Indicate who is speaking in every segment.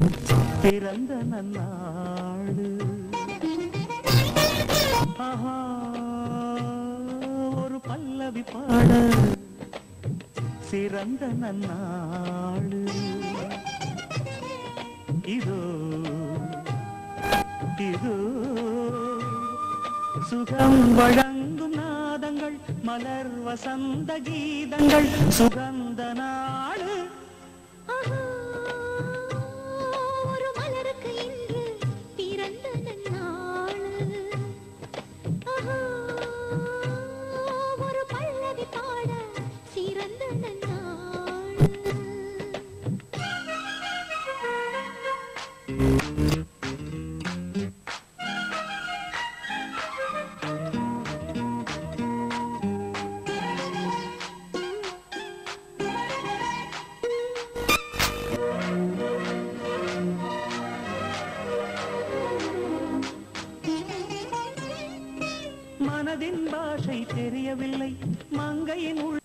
Speaker 1: பிறந்த நன்னாடு ஆஹா ஒரு பல்லவி பாட சிறந்த நன்னாடு இதோ இதோ சுகம் வழங்கும் நாதங்கள் மலர் வசந்த கீதங்கள் சுகந்த நாடு
Speaker 2: ஆஹா, ஒரு மலருக்கு இன்று பிறந்த நன்னாள். ஆஹா, ஒரு பல்லவி பாட சிறந்த நன்னாள்.
Speaker 1: மனதின் பாஷை தெரியவில்லை மங்கையின் உள்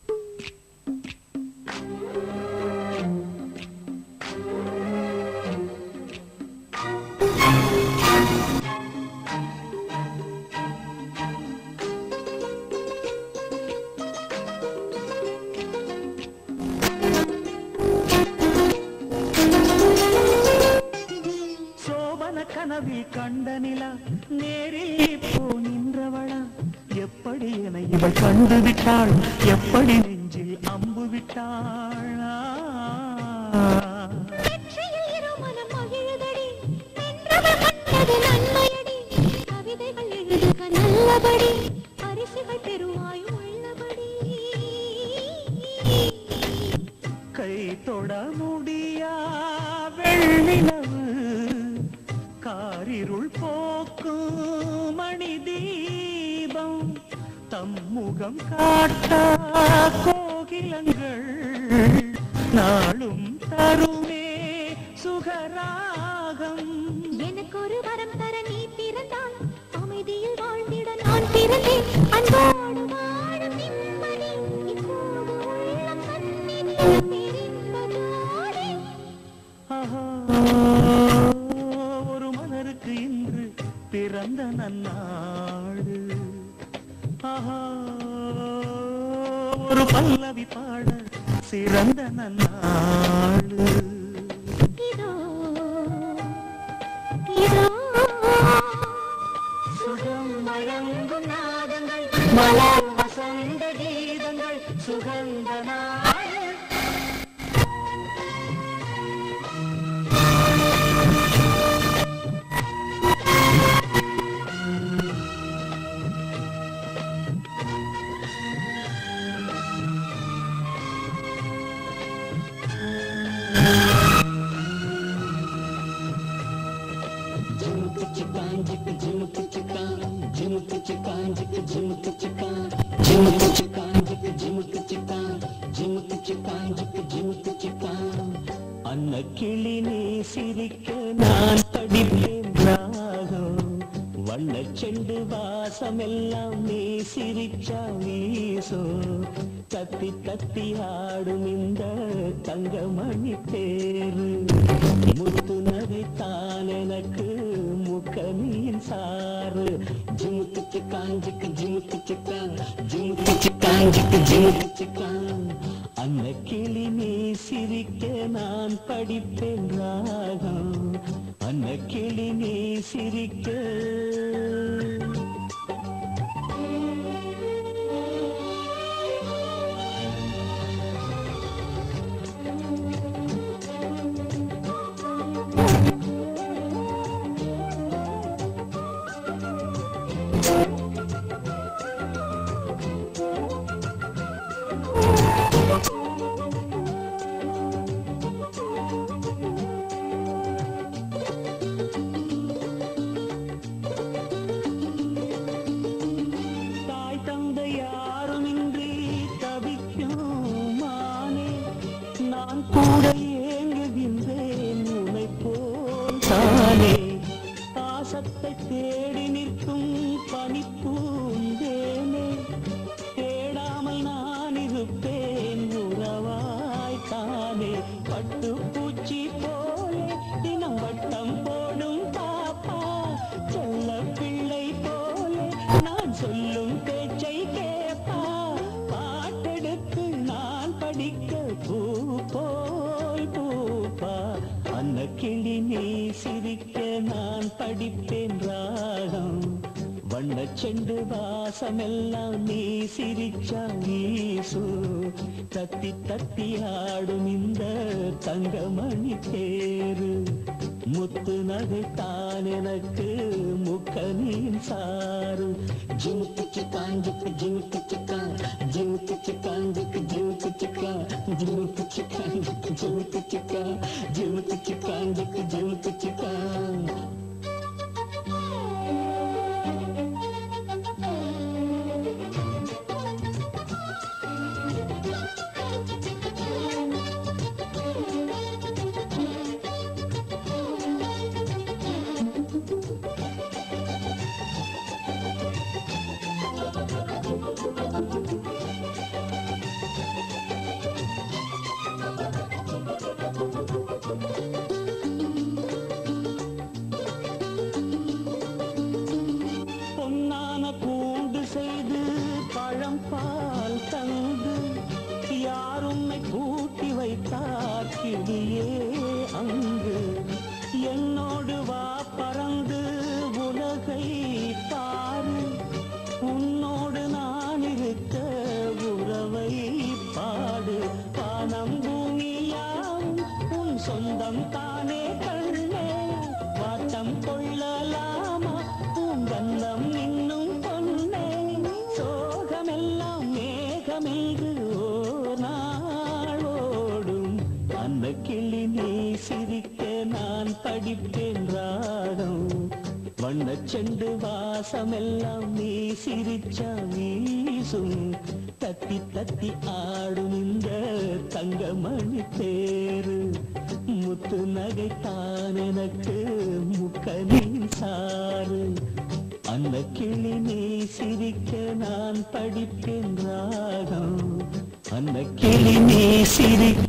Speaker 1: சோபன கனவில் கண்ட நிலா நேரில் இப்போ நின்றவளா எப்படி என இவள் கண்டு விட்டாள் எப்படி நெஞ்சில் அம்பு விட்டாள்
Speaker 2: வெற்றியில் இரு மனம் மகிழுதடி, வென்றவர் கண்டது நன்மையடி. கவிதைகள் எழுதுக நல்லபடி, பரிசுகள் பெறுவாய் உள்ளபடி.
Speaker 1: கை தொட முடியா வெள்ளிலவு காரிருள் போக்கும் மணி தீபம் தம்முகம் காட்ட கோகிலங்கள் நாளும் தருமே சுகராகம்
Speaker 2: எனக்கு ஒரு வரம் தர நீ பிறந்தால் அமைதியில் வாழ்ந்திட நான் பிறந்தேன் அன்போடு வாழும் நிம்மதி இப்போது உள்ளம் சந்நிதியில் தெரிந்ததோடு
Speaker 1: ஆஹா, ஒரு மலருக்கு இன்று பிறந்த நன்னாடு ஆஹா, ஒரு பல்லவி பாட சிறந்த நன்னாடு
Speaker 2: இதோ இதோ
Speaker 1: சுகம் வழங்கும் நாதங்கள் மலர் வசந்த கீதங்கள் சுகந்த நாடு அன்ன கிளி நீ சிரிக்க நான் படிப்பேன் ராகம் வண்ண செண்டு வாசமெல்லாம் நீ சிரிச்சா வீசோ தத்தி தத்தி ஆடும் இந்த தங்கமணி தேரு முத்து நகைத்தான் எனக்கு முக்கனியின் சாறு ஜிமுத்து சிக்காஞ்சிக்கு ஜிமுத்து சிக்கான் ஜிமுத்து சிக்காஞ்சிக்கு ஜிமுத்து சிக்கான் அன்ன கிளி நீ சிரிக்க நான் படிப்பேன் ராகம் அன்ன கிளி நீ சிரிக்க கிளி நீ சிரிக்க நான் படிப்பேன் ராகம் வண்ண செண்டு வாசமெல்லாம் நீ சிரிச்சா வீசு தத்தி தத்தி ஆடும் இந்த தங்கமணி தேரு முத்து நகை தான் எனக்கு முக்கனின் சாறு ஜிமுக்கு சிக்காஞ்சுக்கு ஜிமுக்கு சிக்கா ஜிமுக்கு சிக்காஞ்சுக்கு ஜிமுக்கு சிக்கா ஜிமுக்கு சிக்காஞ்சுக்கு ஜிமுக்கு சிக்கா ஜிமுக்கு சிக்காஞ்சுக்கு ஜிமுக்கு சிக்கா பொன்னான கூண்டு செய்து பழம் பால் தந்து யார் உன்னை கூட்டி வைத்தார் கிளியே அங்கு என்னோடு வா பறந்து உலகை பாரு உன்னோடு நான் இருக்க உறவை பாடு பானம் பூமியாம் உன் சொந்தம் தானே கண்ணே வாட்டம் கொள்ளலாமா பூங்கந்தம் இன்னும் பொன்னே சோகமெல்லாம் மேகமென்று ஓர் நாள் ஓடும் அந்த கிளி நீ சிரிக்க நான் படிப்பேன் ராகம் வண்ணச் செண்டு வாசமெல்லாம் நீ சிரிச்சா வீசும் தத்தி தத்தி ஆடும் இந்த தங்கமணி தேரு முத்து நகைத்தான் எனக்கு முக்கனின் சாறு அந்த கிளி நீ சிரிக்க நான் படிப்பேன் ராகம் அந்த கிளி நீ சிரிக்க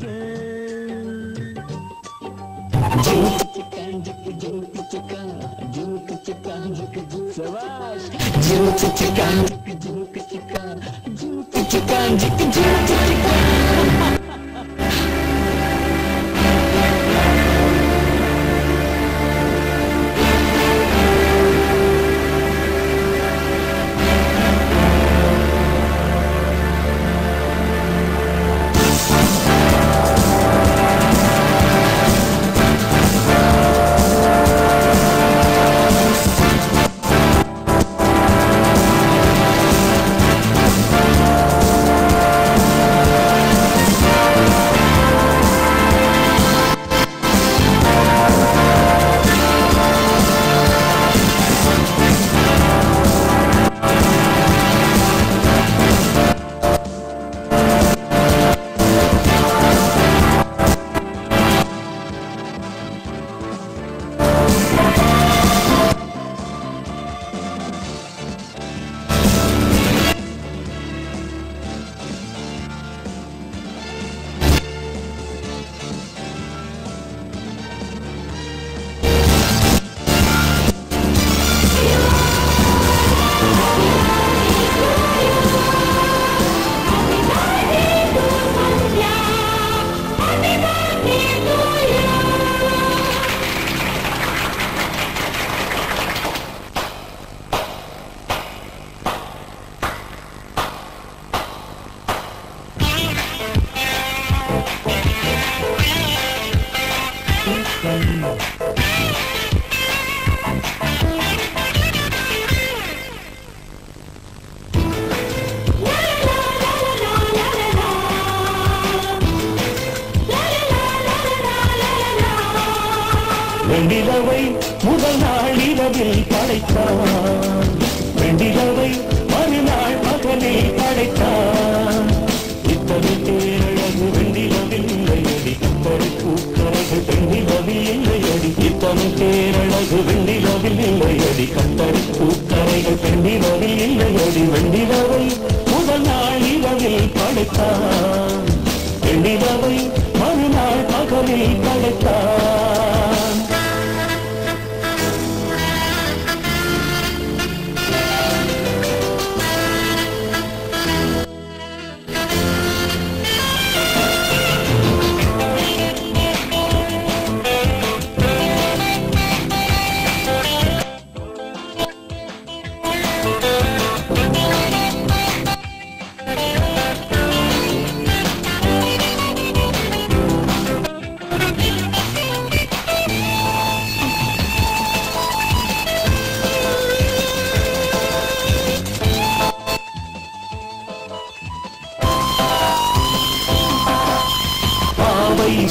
Speaker 1: வெண்டிலவை முதல் நாள் இரவில் படைத்தான் வெண்டிலவை மறுநாள் பகலில் படைத்தான் இத்தனை பேரழகு வெண்டிலவில் இல்லையடி கத்தரி பூக்கரகு வெண்டிலவில் இல்லையடி இத்தனை பேரழகு வெண்டிலவில் இல்லையடி கத்தரி பூக்கரைகள் வெண்டிலவில் இல்லையடி வெண்டிலவை முதல் நாள் இரவில் படைத்தான் வெண்டிலவை மறுநாள் பகலில் படைத்தான்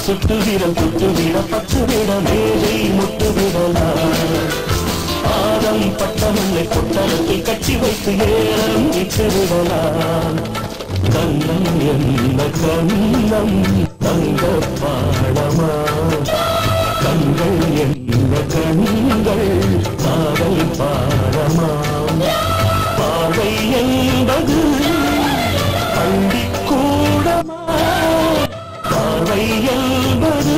Speaker 1: சுட்டு விரல் குத்து விட பத்து விட மேலை முட்டு விடலாம் பாதம் பட்டமல்லை பொட்டலத்தில் கட்சி வைத்து ஏறம் இட்டு விடலாம் கண்ணம் என்ன கண்ணம் தங்க பாடமா கண்கள் என்ன கண்கள் காதல் பாடமாம் பார்வை என்பது பள்ளிக்கூடமா பார்வை என்பது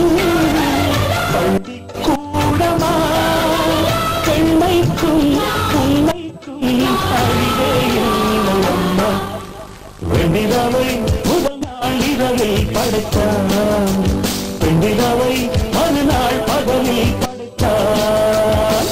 Speaker 1: பள்ளிக்கூடமா பெண்மைக்கும் உண்மைக்கும் அழிவே இல்லை அம்மா வெண்ணிலாவை முதல் நாள் இரவில் படைத்தான் பெண்ணிலாவை மறுநாள் பகலில் படைத்தான்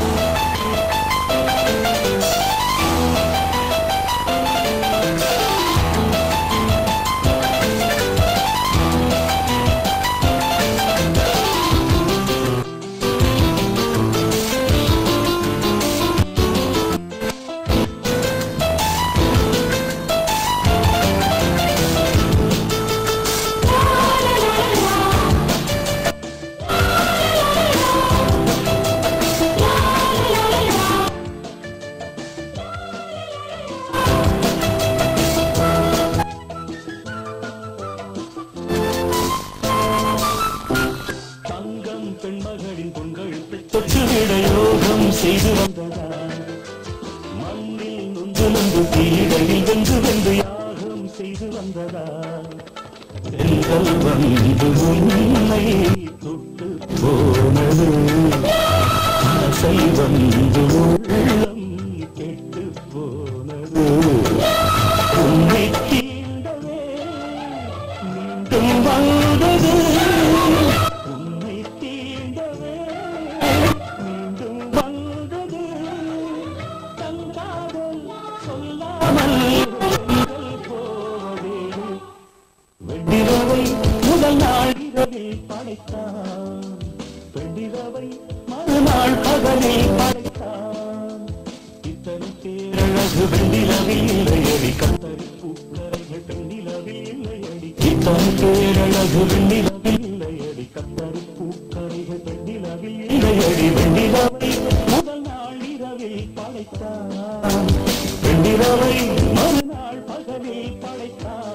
Speaker 1: தங்கம் பெண்மகளின் பொங்கல் தொற்றுவிட யோகம் செய்து வந்ததா மண்ணில் நொந்து நொந்து தீடையில் வென்று வென்று யாகம் செய்து வந்ததா பெண்கள் வந்து உன்னை தொட்டு போனது ஆசை வந்து உள்ளம் கெட்டு போனது உன்னை தீண்டவே மீண்டும் வந்தது உன்னை தீண்டவே மீண்டும் வந்தது தங்காதல் சொல்லாமல் உங்கள் போவதே வெண்ணிலவை முதல் நாள் இரவில் படைத்தான் பெண்ணிலவை மறுநாள் பகலில் படைத்தான் இத்தனை பேரழகு வெண்ணிலவில் இல்லையடி கத்தரி பூக்கரைகள் பெண்ணிலவில் இல்லையடி இத்தனை பேரழகு வெண்ணிலவில் இல்லையடி கத்தரி பூக்கரைகள் பெண்ணிலவில் இல்லையடி வெண்ணிலவை முதல் நாள் இரவில் படைத்தான் பெண்ணிலவை மறுநாள் பகலில் படைத்தான்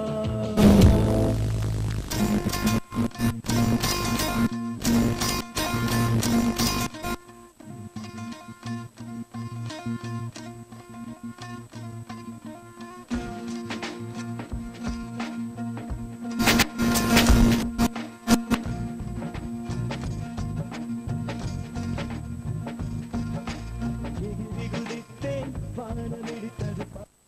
Speaker 1: எகிரி குதித்தேன் வானமெடித்தது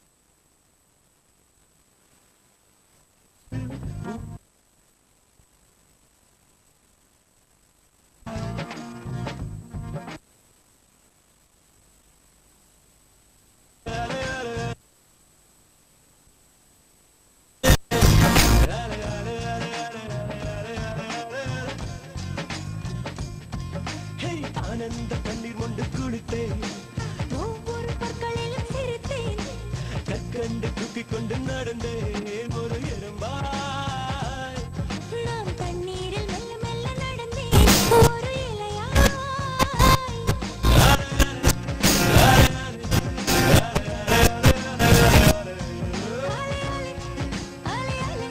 Speaker 1: ஆனந்த கண்ணீர் கொண்டு குளித்தேன்
Speaker 2: ஒவ்வொரு பற்களிலும் சிரித்தேன்
Speaker 1: கற்கண்டு தூக்கிக் கொண்டு நடந்தேன் ஒரு எறும்பாய்
Speaker 2: நான் தண்ணீரில் மெல்ல மெல்ல நடந்தேன் ஒரு இலையாய் அலை, அலை,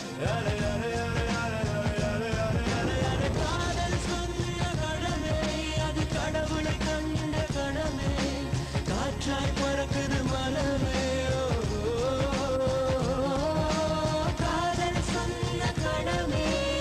Speaker 1: காதல் சொல்லிய கடமே அது கடவுளை கண்ட கணமே காற்றாய் பறக்குது மனமே ஓ, ஓ, ஓ. காதல் சொன்ன கடமே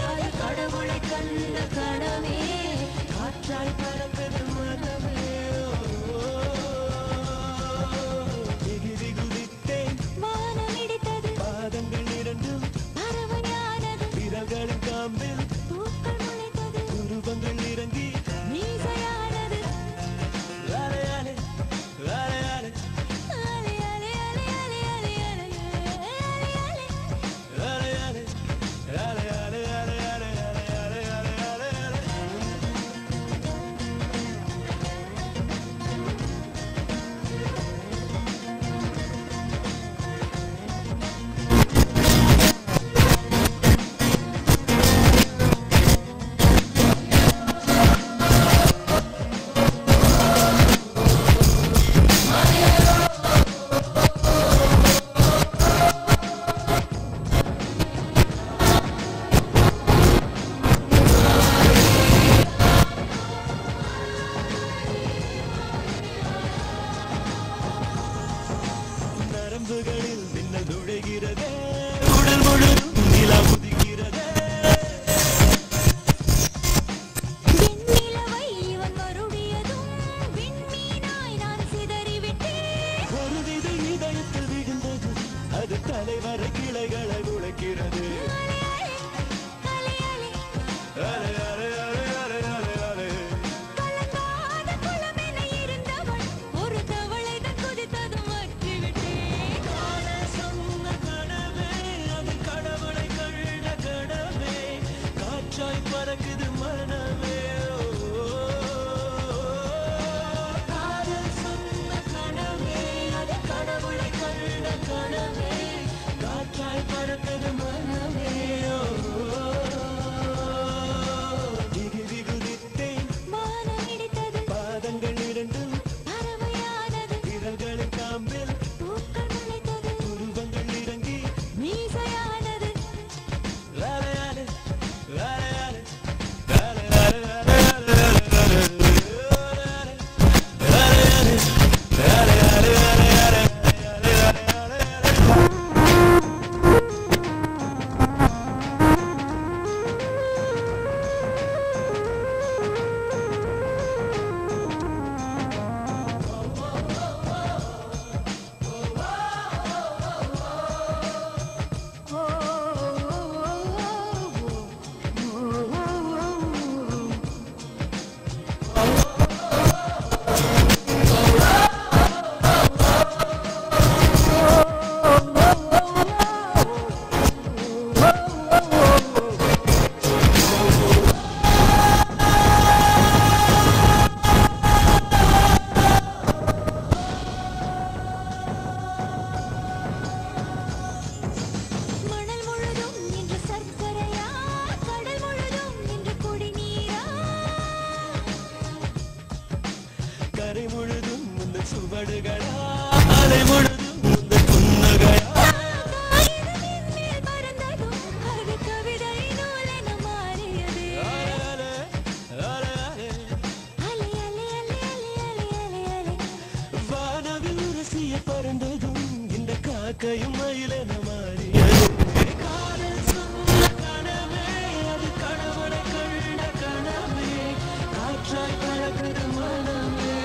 Speaker 1: சுவடுகளா அலை முழுதும் உந்தன் புன்னகையா
Speaker 2: காகிதத்தின் மேல் பறந்ததும் அது கவிதை நூலென மாறியது
Speaker 1: அலே, அலே, அலே.
Speaker 2: அலை அலை அலை அலை அலை அலை அலை
Speaker 1: வானவில் உரசிய பறந்ததும் இந்த காக்கையும் மயிலென மாறியது காதல் சொன்ன கனவே அது கணவனை கண்ட கனவே காற்றாய் பழகுது மனமே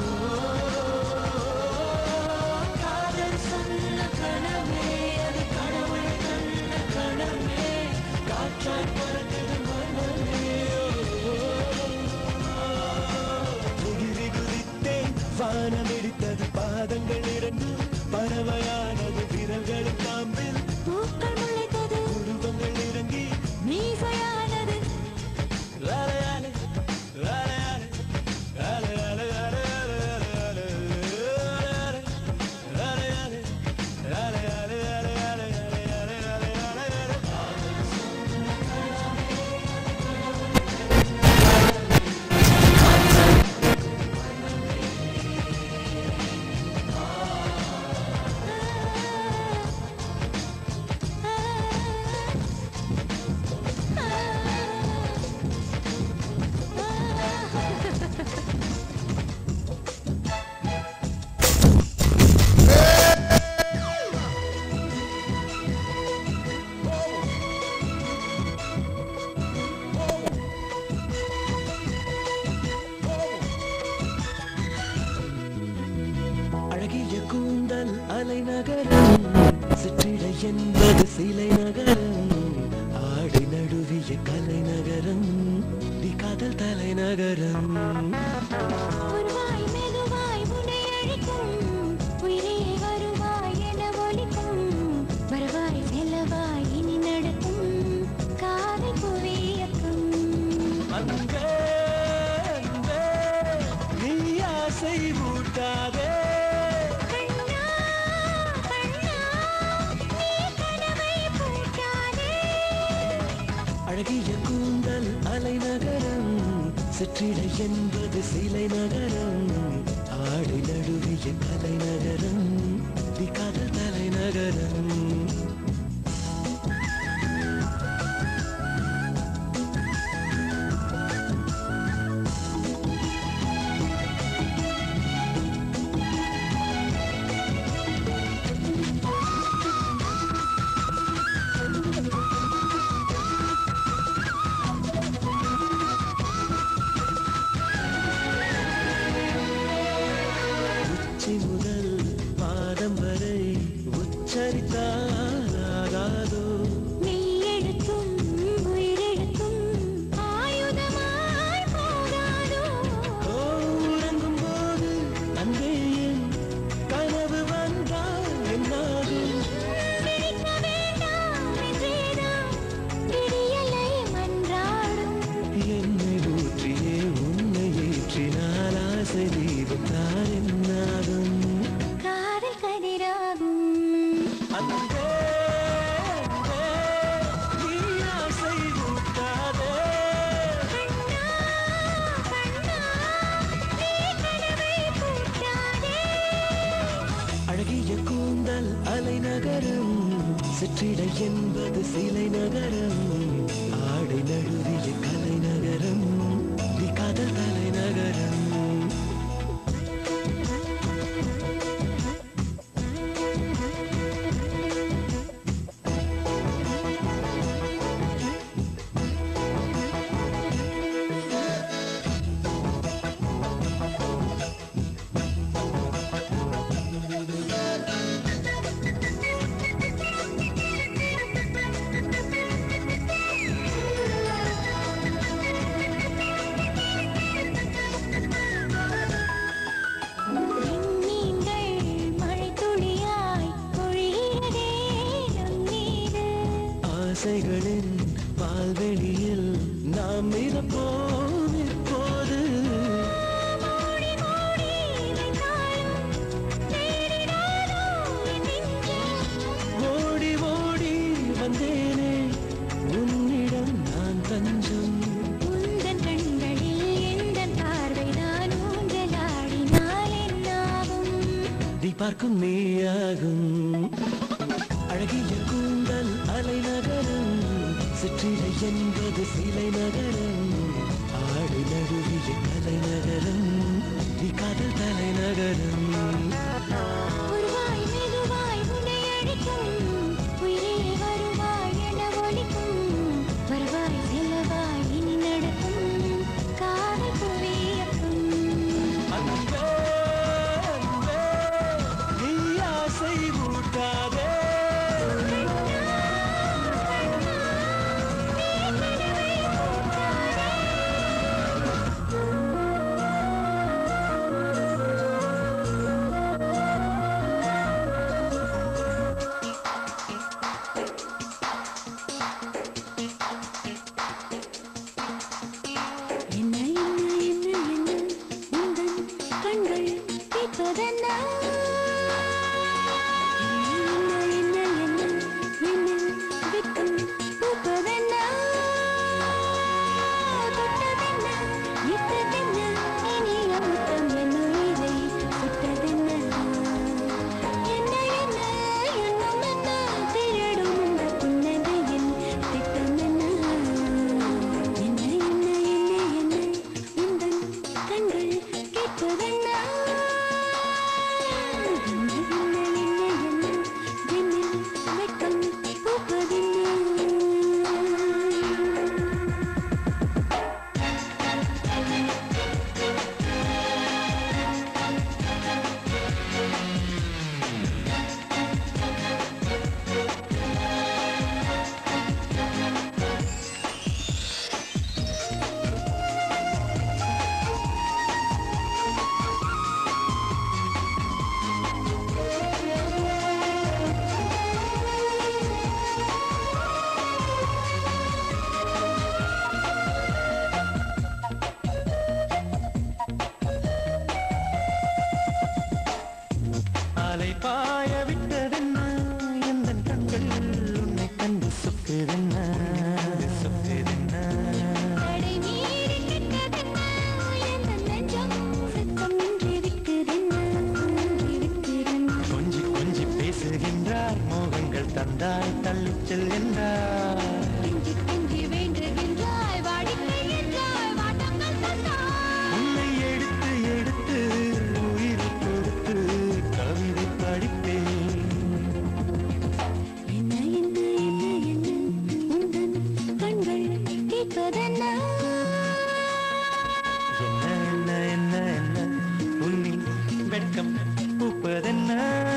Speaker 1: காதல் சொன்ன கனவே அது கணவனை கண்ட கனவே காற்றாய் பறக்குது மனமே எகிரி குதித்தேன் வானம் இடித்தது பாதங்கள் இரண்டு பறவையானது விரல்களும் காம்பில்
Speaker 2: பூக்கள் முளைத்தது
Speaker 1: உருவங்கள் இறங்கி
Speaker 2: மீசையானது
Speaker 1: அலையாலே, அலையாலே, அலையாலே, அலையாலே, அலையாலே, அலையாலே, அலையாலே, அலையாலே, அலையாலே, அலையாலே, அலையாலே. அழகிய கூந்தல் அலைநகரம் சிற்றிடை என்பது சிலை நகரம் ஆடி நடுவிய கலைநகரம் தி காதல் தலைநகரம்
Speaker 2: ஒருவாய் மெதுவாய் உன்னை அழைக்கும் உயிரே வருவாய் என ஒலிக்கும் வருவாய் செல்லவாய் இனி நடக்கும் காதல் புவியக்கும்
Speaker 1: அன்பே அன்பே நீ ஆசை ஊட்டாதே
Speaker 2: கண்ணா கண்ணா நீ கனவை பூட்டாதே
Speaker 1: அழகிய கூந்தல் அலைநகரம் சிற்றிடை என்பது சிலை நகரம் ஆடி நடுவிய கலைநகரம் தி காதல் தலைநகரம் உச்சி முதல் பாதம் வரை உச்சரித்தாராதோ
Speaker 2: மெய்யெழுத்தும் உயிரெழுத்தும் ஆயுதமாய் போகாதோ
Speaker 1: ஓ, உறங்கும் போது அன்பே என் கனவு வந்தால் என்னாகும்
Speaker 2: பிடிக்க வேண்டாம் என்றேதான் விடியலை மன்றாடும்
Speaker 1: என்னை ஊற்றியே உன்னை ஏற்றினால் ஆசை தீபம் தான் என்னாகும்
Speaker 2: காதல் கதிராகும்
Speaker 1: அன்பே அன்பே, நீ ஆசை ஊட்டாதே
Speaker 2: கண்ணா கண்ணா நீ கனவை பூட்டாதே
Speaker 1: அழகிய கூந்தல் அலைநகரம் சிற்றிடை என்பது சிலை நகரம் ஆடை நழுவிய கலைநகரம் தி காதல் தலைநகரம்
Speaker 2: விண்மீன்கள் மழைத்துளியாய் பொழிகிறதே நம் மீது
Speaker 1: ஆசைகளின் பால்வெளியில் நாம் மிதப்போம் இப்போது
Speaker 2: மூடி மூடி வைத்தாலும் தேடிடாதோ என் நெஞ்சம்
Speaker 1: ஓடி ஓடி வந்தேனே உன்னிடம் நான் தஞ்சம்
Speaker 2: உந்தன் கண்களில் எந்தன் பார்வைதான் ஊஞ்சலாடினால் என்னாகும்
Speaker 1: பார்க்கும் நீயாகும் அழகிய கூந்தல் அலை நகரம் சிற்றிலை என்பது சிலை நகரம் ஆடு நடுவிய கலை நகரம் நீ காதல் தலை நகரம்
Speaker 2: உருவாய் மெதுவாய் உன்னை அழைக்கும் உயிரே வருவாய் என ஒலிக்கும் வருவாய் செல்லவாய் இனி நடக்கும் காதல் புவியக்கும்
Speaker 1: அன்பே, அன்பே, நீ ஆசை ஊட்டாதே
Speaker 2: என்ன என்ன என்ன என்ன உந்தன் கண்கள் கேட்பதென்ன என்ன என்ன என்ன என்னில் வெட்கம் பூப்பதென்ன தொட்டதென்ன இட்டதென்ன இனி அமுத்தம் என் உயிரை சுட்டதென்ன என்ன என்ன எண்ணம் என்ன திருடும் இந்த புன்னகையின் திட்டம் என்ன என்ன என்ன என்ன என்ன உந்தன் கண்கள் கேட்பதென்ன என்ன என்ன என்ன என்ன என்னில் வெட்கம் பூப்பதென்ன
Speaker 1: அலை பாய விட்டதென்ன எந்த கண்கள் உன்னை கண்டு சுக்குதென்ன சுக்குதென்ன
Speaker 2: தடை மீறி கிட்டதென்ன எந்த நெஞ்சம் சத்தமின்றி விட்டதென்ன விட்டதென்ன
Speaker 1: கொஞ்சி கொஞ்சி பேசுகின்றார் மோகங்கள் தந்தாய் தள்ளிச் செல்கின்றார்
Speaker 2: கெஞ்சி கெஞ்சி வேண்டுகின்றாய் வாடிக்கை என்றாய் வாட்டங்கள் தந்தாய்
Speaker 1: உன்னை எடுத்து எடுத்து உயிரை கொடுத்து கவிதை படிப்பேன்
Speaker 2: என்ன என்ன என்ன என்ன உந்தன் கண்கள் கேட்பதென்ன
Speaker 1: என்ன என்ன என்ன என்ன உன்னில் வெட்கம் பூப்பதென்ன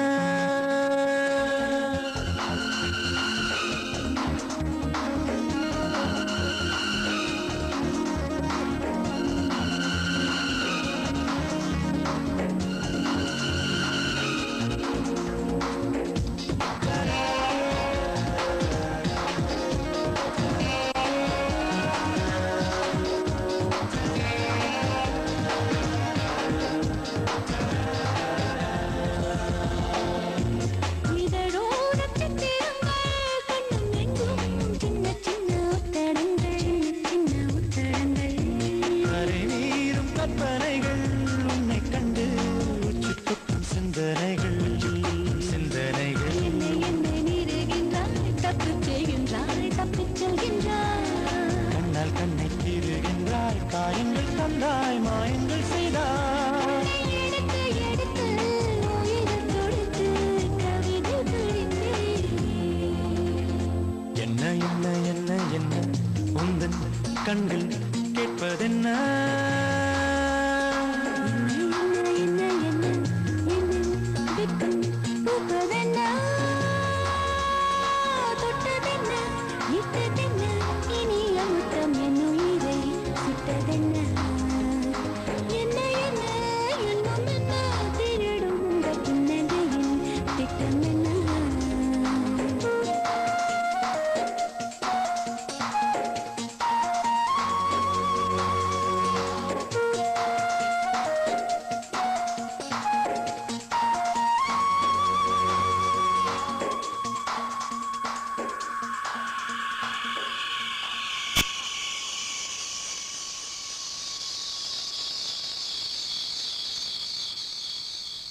Speaker 2: இதழோடு சித்திரங்கள் கண்ணும் எங்கும் சின்ன சின்ன ஒத்தடங்கள் சின்ன ஒத்தடங்கள்
Speaker 1: அரை மீறும் கற்பனைகள் உன்னை கண்டு உச்சி குத்தும் சிந்தனைகள் சிந்தனைகள்
Speaker 2: என்னை என்னை நீருகின்றாய் தப்புச் செய்கின்றாய் தப்பிச் செல்கின்றாய்
Speaker 1: கண்ணால் கண்ணை கீறுகின்றாய் காயங்கள் தந்தாய் மாயங்கள் செய்தாய்
Speaker 2: எடுத்து எடுத்து உயிர் கொடுத்து கவிதை படித்தேன்
Speaker 1: என்ன என்ன என்ன என்ன உந்தன் கண்கள் கேட்பதென்ன
Speaker 2: என்ன என்ன என்ன என்னில் வெட்கம் பூப்பதென்ன தொட்டதென்ன இட்டதென்ன இனி அமுத்தம் என் உயிரை சுட்டதென்ன என்ன என்ன எண்ணம் என்ன திருடும் இந்த புன்னகையின் திட்டம் என்ன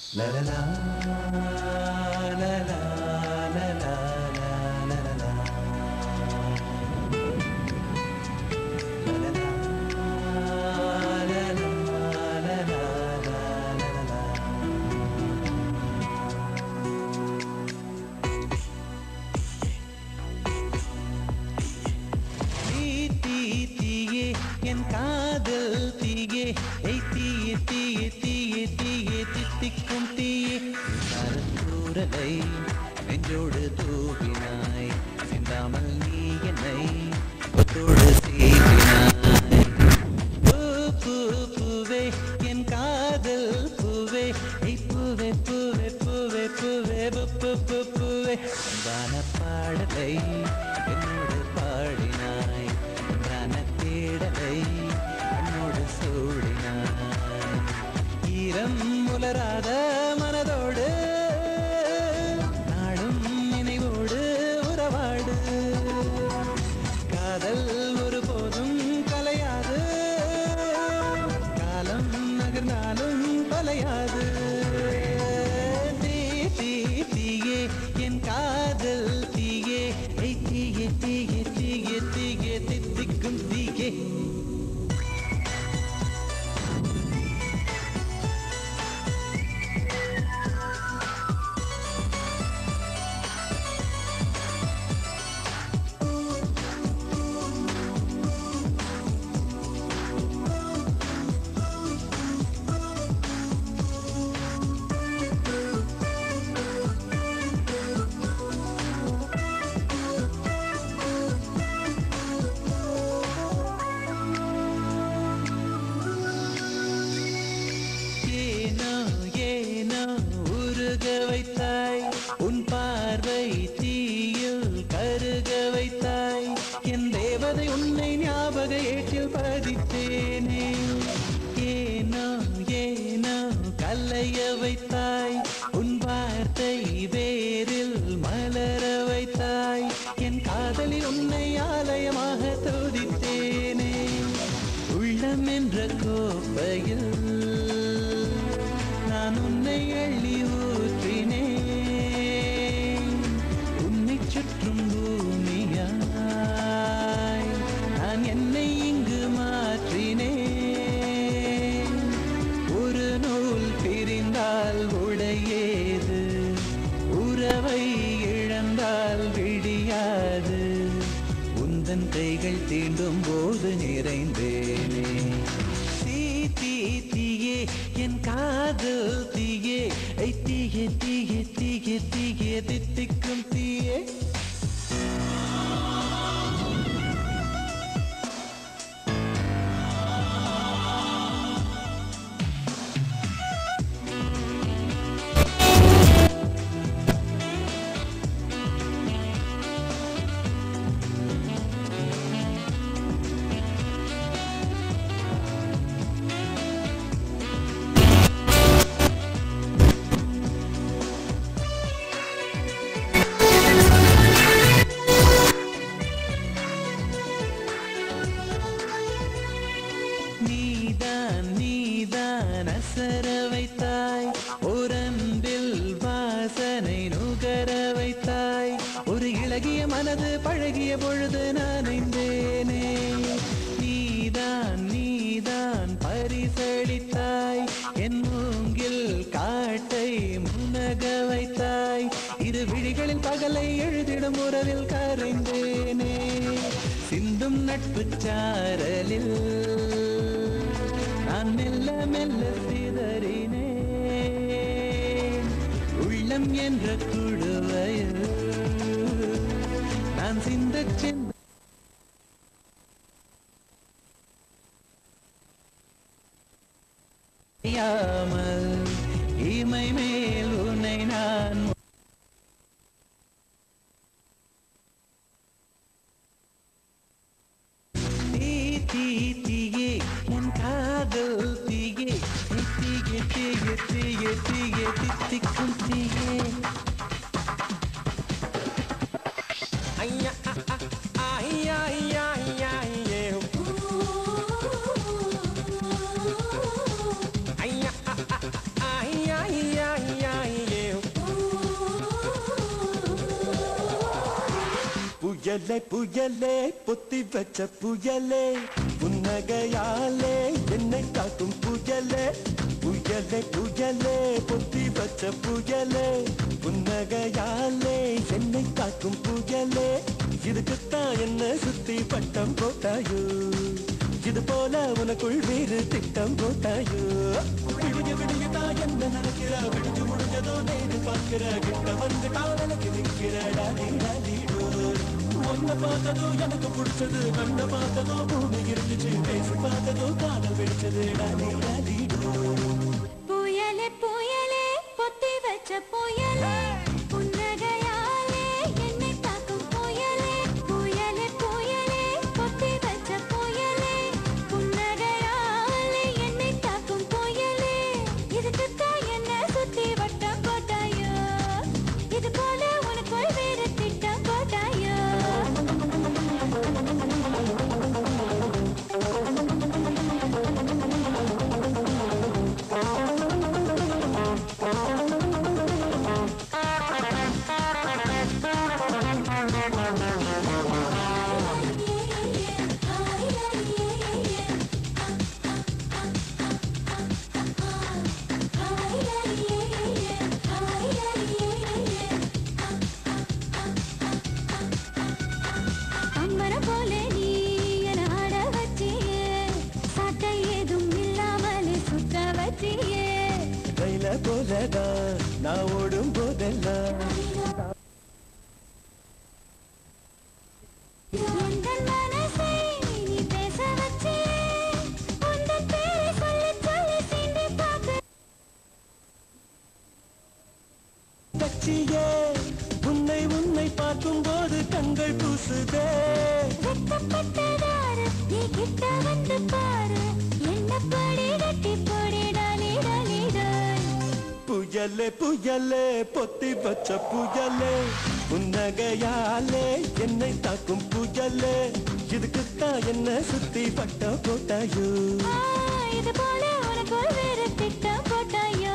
Speaker 1: தீ தீ தீயே என் காதல் தீயே ஏய் தீயே தீயே தீயே தீயே தித்திக்கும் தீயே தூரலை நெஞ்சோடு தூவினாய் சிந்தாமல் நீ என்னை கொத்தோடு சீவினாய் பூ பூ பூவே என் காதல் பூவே ஏய் பூவே பூவே பூவே பூவே பூ பூ பூ பூவே வான பாடலை என்னோடு பாடினாய் வான தேடலை என்னோடு சூடினாய் ஈரம் உலராத மனதோடு நாடும் நினைவோடு உறவாடு காதல் ஒருபோதும் கலையாது காலம் நகர்ந்தாலும் தொலையாது தீ தீ தீயே என் காதல் தீயே ஏய் தீயே தீயே தீயே தீயே தித்திக்கும் தீயே ஏனோ ஏனோ உருக வைத்தாய் உன் பார்வை தீயில் கருக வைத்தாய் என் தேவதை உன்னை ஞாபக ஏட்டில் பதித்தேனே ஏனோ ஏனோ கல்லைய வைத்தாய் உன் வார்த்தை வேரில் மலர வைத்தாய் என் காதலில் உன்னை ஆலயமாக துதித்தேனே உள்ளம் என்ற கோப்பையில் நான் உன்னை அள்ளி ஊற்றினேன் உன்னை சுற்றும் பூமியாய் நான் என்னை இங்கு மாற்றினேன் ஒரு நூல் பிரிந்தால் உடையேது உறவை இழந்தால் விடியாது உந்தன் கைகள் தீண்டும் போது நிறைந்தேனே தீ தீ தீயே என் காதல் தீயே ஐ தீயே தீயே தீயே தீயே தித்திக்கும் தீயே நீதான் நீதான் அசர வைத்தாய் ஓரன்பில் வாசனை நுகர வைத்தாய் ஒரு இளகிய மனது பழகிய பொழுது நனைந்தேனே நீதான் நீதான் பரிசளித்தாய் என் மூங்கில் காட்டை முனக வைத்தாய் இரு விழிகளில் பகலை எழுதிடும் உறவில் கரைந்தேனே சிந்தும் நட்பு சாரலில் நான் மெல்ல மெல்ல சிதறினேன் உள்ளம் என்ற குழுவையில் நான் சிந்தச் சென்ற அறியாமல் இமை மேல் உன்னை நான் தீ தீ தீயே என் காதல் தீயே நீ தீயே தீயே தீயே தீயே தித்திக்கும் தீயே
Speaker 3: ஐயா அ, அ, ஐயா ஐயா ஐயா ஐயே. ஐயா அ, அ, ஐயா ஐயா புயலே புயலே பொத்தி வச்ச புயலே புன்னகையாலே என்னை காக்கும் புயலே புயலே புயலே பொத்தி வச்ச புயலே புன்னகையாலே என்னை காக்கும் புயலே இதுக்குத்தான் என்ன சுத்தி பட்டம் போட்டாயோ இது போல உனக்குள் வேறு திட்டம் போட்டாயோ விடிய விடியதான் என்ன நடக்கிற விடிஞ்சு முடிஞ்சதோ நேரு பார்க்கிற கிட்ட வந்து காதலுக்கு நிற்கிற டாடி டாடிடோ ஒன்ன பார்த்ததோ எனக்கு பிடிச்சது கண்ண பார்த்ததோ பூமி இருந்துச்சு பேசி பார்த்ததோ காதல் வெடிச்சது டாடி டாடிடோ
Speaker 2: புயலே புயலே பொத்தி வச்ச புயலே புன்னகையாலே என்னை தாக்கும் புயலே புயலே புயலே பொத்தி வச்ச புயலே புன்னகையாலே என்னை தாக்கும் புயலே இதுக்குத்தான் என்ன சுத்தி வட்டம் போட்டாயோ இது போல உனக்குள் வேறு திட்டம் போட்டாயோ அம்மரம் போல நீ என ஆட வச்சியே சட்டை ஏதும் இல்லாமலே சுத்த வச்சியே
Speaker 3: ரயில போலதான் நான் ஓடும் போதெல்லாம்
Speaker 2: எந்தன் மனசை நீ பேச வச்சியே உந்தன் பேரை சொல்லி சொல்லி சீண்டி பார்க்க
Speaker 3: கட்சியே உன்னை உன்னை பார்க்கும் போது கண்கள் பூசுதே
Speaker 2: வெட்கப்பட்டதாரு நீ கிட்ட வந்து பாரு என்ன படி கட்டி போடி டாலி டாலி டால்
Speaker 3: புயலே புயலே பொத்தி வச்ச புயலே புன்னகையாலே என்னை தாக்கும் புயலே இதுக்குத்தான் என்ன சுத்தி பட்ட போட்டாயோ
Speaker 2: ஆ, இது போல உனக்கு ஒரு வேறு திட்டம் போட்டாயோ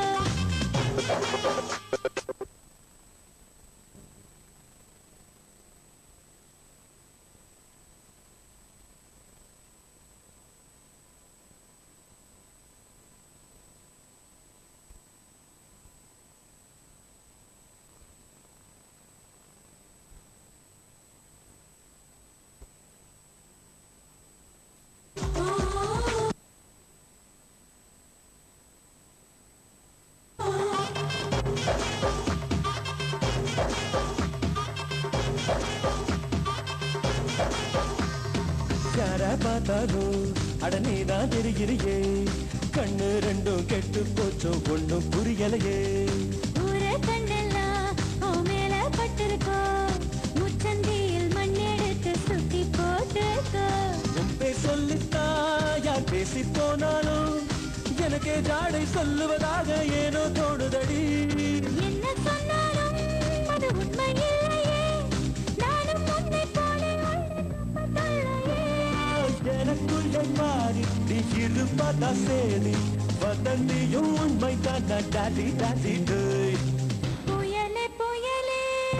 Speaker 3: யார பார்த்தாலும் அட நீதான் தெரிகிறியே கண்ணு ரெண்டும் கெட்டு போச்சோ ஒண்ணும் புரியலையே
Speaker 2: ஊர கண்ணெல்லாம் உன் மேல பட்டிருக்கோ முச்சந்தியில் மண்ணெடுத்து சுத்தி போட்டுக்கோ
Speaker 3: உன் பேர் சொல்லித்தா யார் பேசி போனாலும் எனக்கே ஜாடை சொல்லுவதாக ஏனோ தோணுதடி
Speaker 2: என்ன சொன்னாலும் அது உண்மை இல்லையே நானும் உன்னை போல ஒன்றை நம்பவில்லையே.
Speaker 3: எனக்குள்ளே மாறி நீ இருப்பதா சேரி வதந்தியும் உண்மைதான் டாடி டாடி டேய்
Speaker 2: புயலே புயலே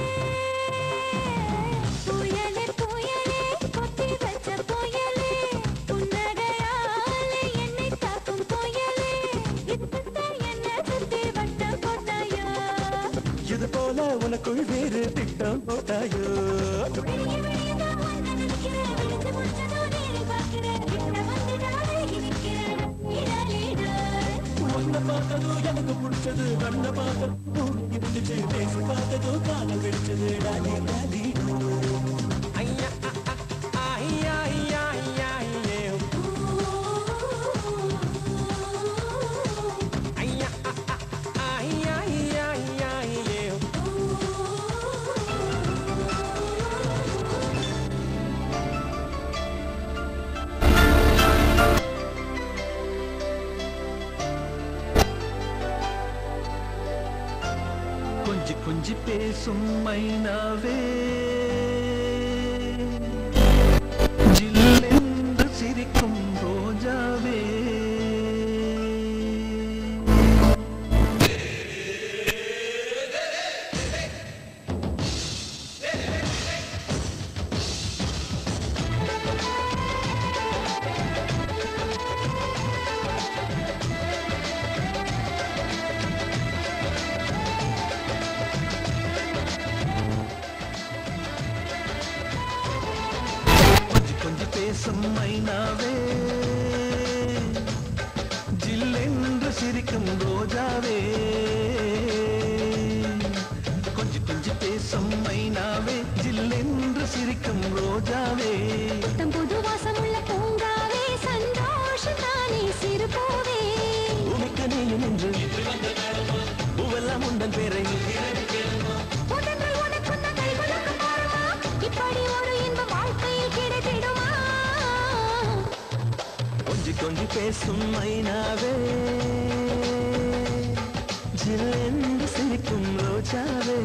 Speaker 2: புயலே புயலே கொத்தி வச்ச புயலே புன்னகையாலே என்னை தாக்கும் புயலே இதுக்குத்தான் என்ன சுத்தி வட்டம் போட்டாயோ
Speaker 3: இது போல உனக்குள் வேறு திட்டம் போட்டாயோ
Speaker 2: விடிய விடியதான் உன்னை நினைக்கிறேன் விழிச்சு முடிச்சதோ நேரில் பார்க்கிறேன் கிட்ட வந்து நாளைக்கு நிற்கிறேன் இடலிடாய்
Speaker 3: உன்னை பார்த்ததும் எனக்கு பிடிச்சது கண்ணை பார்த்ததும் இருந்துச்சு பேசி பார்த்ததும் காலம் வெடிச்சது டாடி டாடி ஐயா ஐயா ஐயா ஐயா ஐயா ஐயா ஐயா ஐயா கொஞ்சி கொஞ்சி பேசும் மைனாவே ஜில்லென்று சிரிக்கும் ரோஜாவே
Speaker 1: பேசும் மைனாவே ஜில்லென்று சிரிக்கும் ரோஜாவே கொஞ்சி கொஞ்சி பேசும் மைனாவே ஜில்லென்று சிரிக்கும் ரோஜாவே
Speaker 2: புத்தம் புது வாசமுள்ள பூங்காவே சந்தோஷம் தானே சிறு பூவே
Speaker 1: உனக்கு நீயும் என்று பூவெல்லாம் உந்தன் பேரை
Speaker 2: உடனே உனக்கு நான் கை கொடுக்க பாருமா இப்படி ஒரு இன்ப வாழ்க்கையில் கிடைத்திடுமா
Speaker 1: கொஞ்சி கொஞ்சி பேசும் மைனாவே ஜில்லென்று சிரிக்கும் ரோஜாவே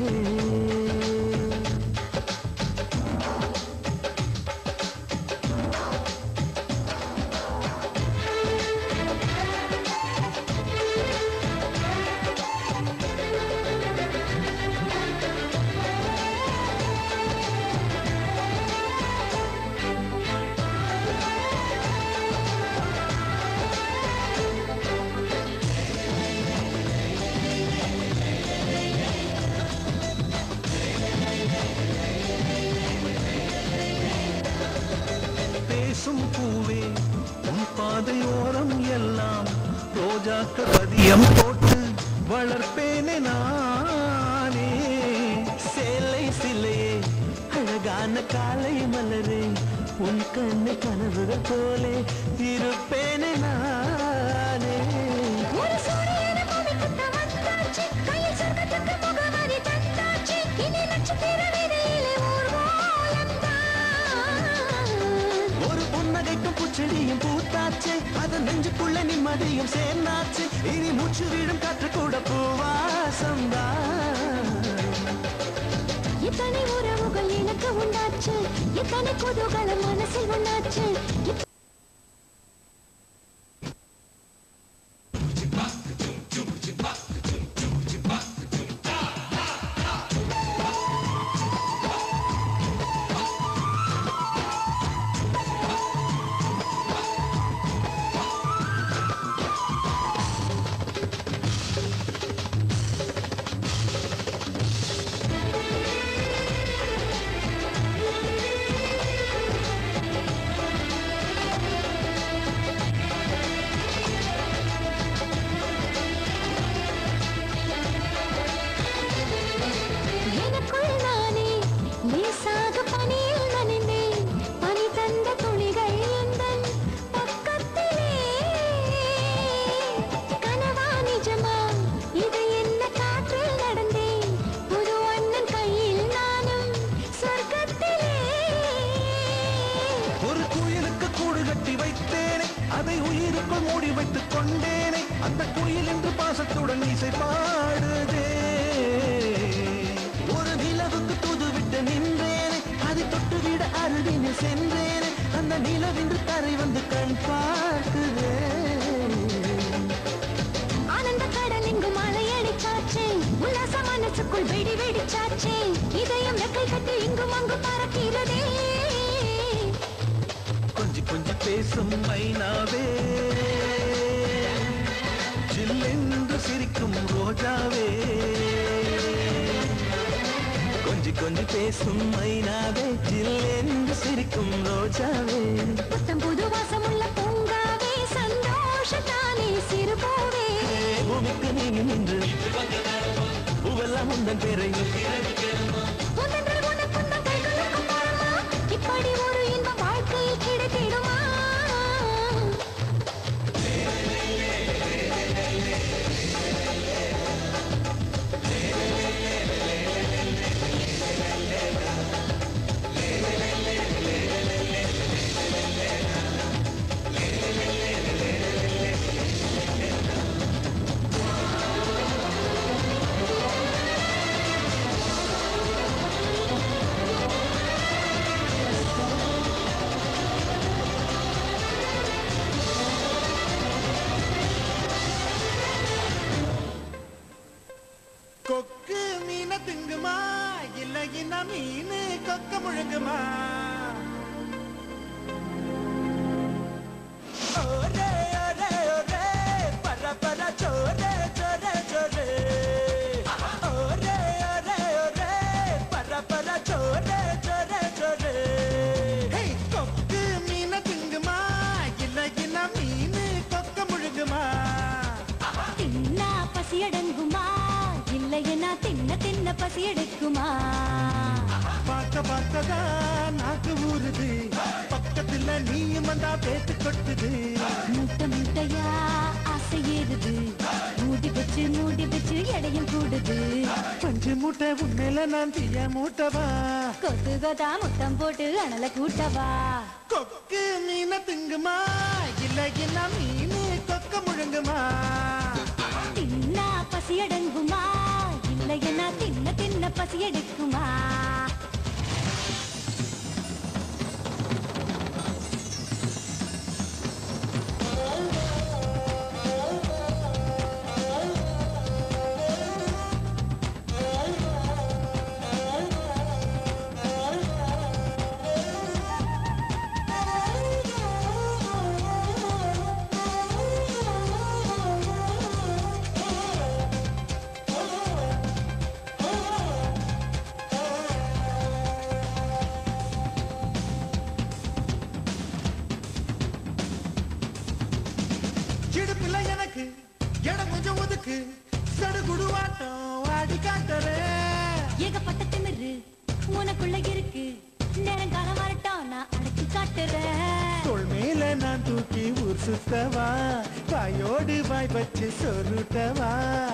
Speaker 1: பேசும் பூவே உன் பாதையோரம் எல்லாம் ரோஜாக்கள் பதியம் போட்டு வளர்ப்பேனே நானே சேலை சிலையே அழகான காலை மலரே உன் கண்ணு கனவுகள் போலே இருப்பேனே நானே
Speaker 2: ஒரு சூரியனை பூமிக்குத்த வந்தாச்சு கையில் சொர்க்கத்துக்கு முகவரி தந்தாச்சு இனி நட்சத்திர விதையிலே ஊர்வலம்தான்
Speaker 1: ஒரு புன்னகைக்கும் பூச்செடியும் பூத்தாச்சு அதன் நெஞ்சுக்குள்ள நிம்மதியும் சேர்ந்தாச்சு இனி மூச்சு விடும் காற்று கூட பூவாசம்தான்
Speaker 2: இத்தனை உறவுகள் எனக்கு உண்டாச்சு இத்தனை குதூகலம் மனசில் உண்டாச்சு இத்- எனக்குள் நானே லேசாக பனியில் நனைந்தேன் பனி தந்த துளிகள் எந்தன் பக்கத்திலே கனவா நிஜமா இது என்ன காற்றில் நடந்தேன் புது அண்ணன் கையில் நானும் சொர்க்கத்திலே
Speaker 1: ஒரு குயிலுக்கு கூடு கட்டி வைத்தேனே அதை உயிருக்குள் மூடி வைத்துக் கொண்டேனே அந்த குயில் என்று பாசத்துடன் இசை பாடுதே ஒரு நிலவுக்கு தூது விட்டு நின்றேனே அதை தொட்டுவிட அருகினில் சென்றேனே அந்த நிலவென்று தரை வந்து கண் பார்க்குதே
Speaker 2: ஆனந்த கடல் எங்கும் அலையடிச்சாச்சு உல்லாச மனசுக்குள் வெடி வெடிச்சாச்சு இதயம் ரெக்கை கட்டி இங்கும் அங்கும் பறக்கிறதே
Speaker 1: கொஞ்சி கொஞ்சி பேசும் மைனாவே சில்லென்று சிரிக்கும் ரோஜாவே கொஞ்சி கொஞ்சி பேசும் மைனாவே சில்லென்று சிரிக்கும் ரோஜாவே
Speaker 2: புத்தம் புது வாசமுள்ள பூங்காவே சந்தோஷத்தானே சிறு பூவே
Speaker 1: பூமிக்கு நீங்கி நின்று பூவெல்லாம் உந்தன் பேரை
Speaker 2: உன்னதல் உனக்குந்தன் கைகளுக்கு பாருமா இப்படி ஒரு இன்ப வாழ்க்கையில் கிடைத்திடுமா
Speaker 3: கொக்கு மீன திங்குமா இல்ல இன மீன் கொக்க முழுங்குமா ஒரே ஒரே ஒரே பர பர சோரே சோரே சோரே ஒரே ஒரே ஒரே பர பர சோரே சோரே சோரே கொக்கு மீன திங்குமா
Speaker 2: தின்ன பசி எடுக்குமா
Speaker 3: பார்க்க பார்த்ததான் நாக்கு ஊறுது பக்கத்துல நீயும் வந்தா பேத்து கொட்டுது
Speaker 2: முட்டை முட்டையா ஆசை ஏறுது மூடி வச்சு மூடி வச்சு எடையும் கூடுது
Speaker 3: பஞ்சு மூட்டை உண்மையில நான் தீய மூட்டவா
Speaker 2: கொத்து கொத்தா முத்தம் போட்டு அனல கூட்டவா
Speaker 3: கொக்கு மீனை திங்குமா இல்ல என்ன மீனு கொக்க முழுங்குமா
Speaker 2: தின்னா பசி அடங்குமா இல்லையனா தின்ன தின்ன பசி எடுக்குமா
Speaker 3: இடுப்புல எனக்கு இடம் கொஞ்சம் ஒதுக்கு சடுகுடுவாட்டம் ஆடி காட்டுறேன்
Speaker 2: ஏகப்பட்ட திமிரு உனக்குள்ள இருக்கு நேரங்காலம் வரட்டும் நான் அடக்கி காட்டுறேன்
Speaker 3: தோள் மேல நான் தூக்கி ஊர் சுத்தவா வாயோடு வாய் வச்சு சொருட்டவா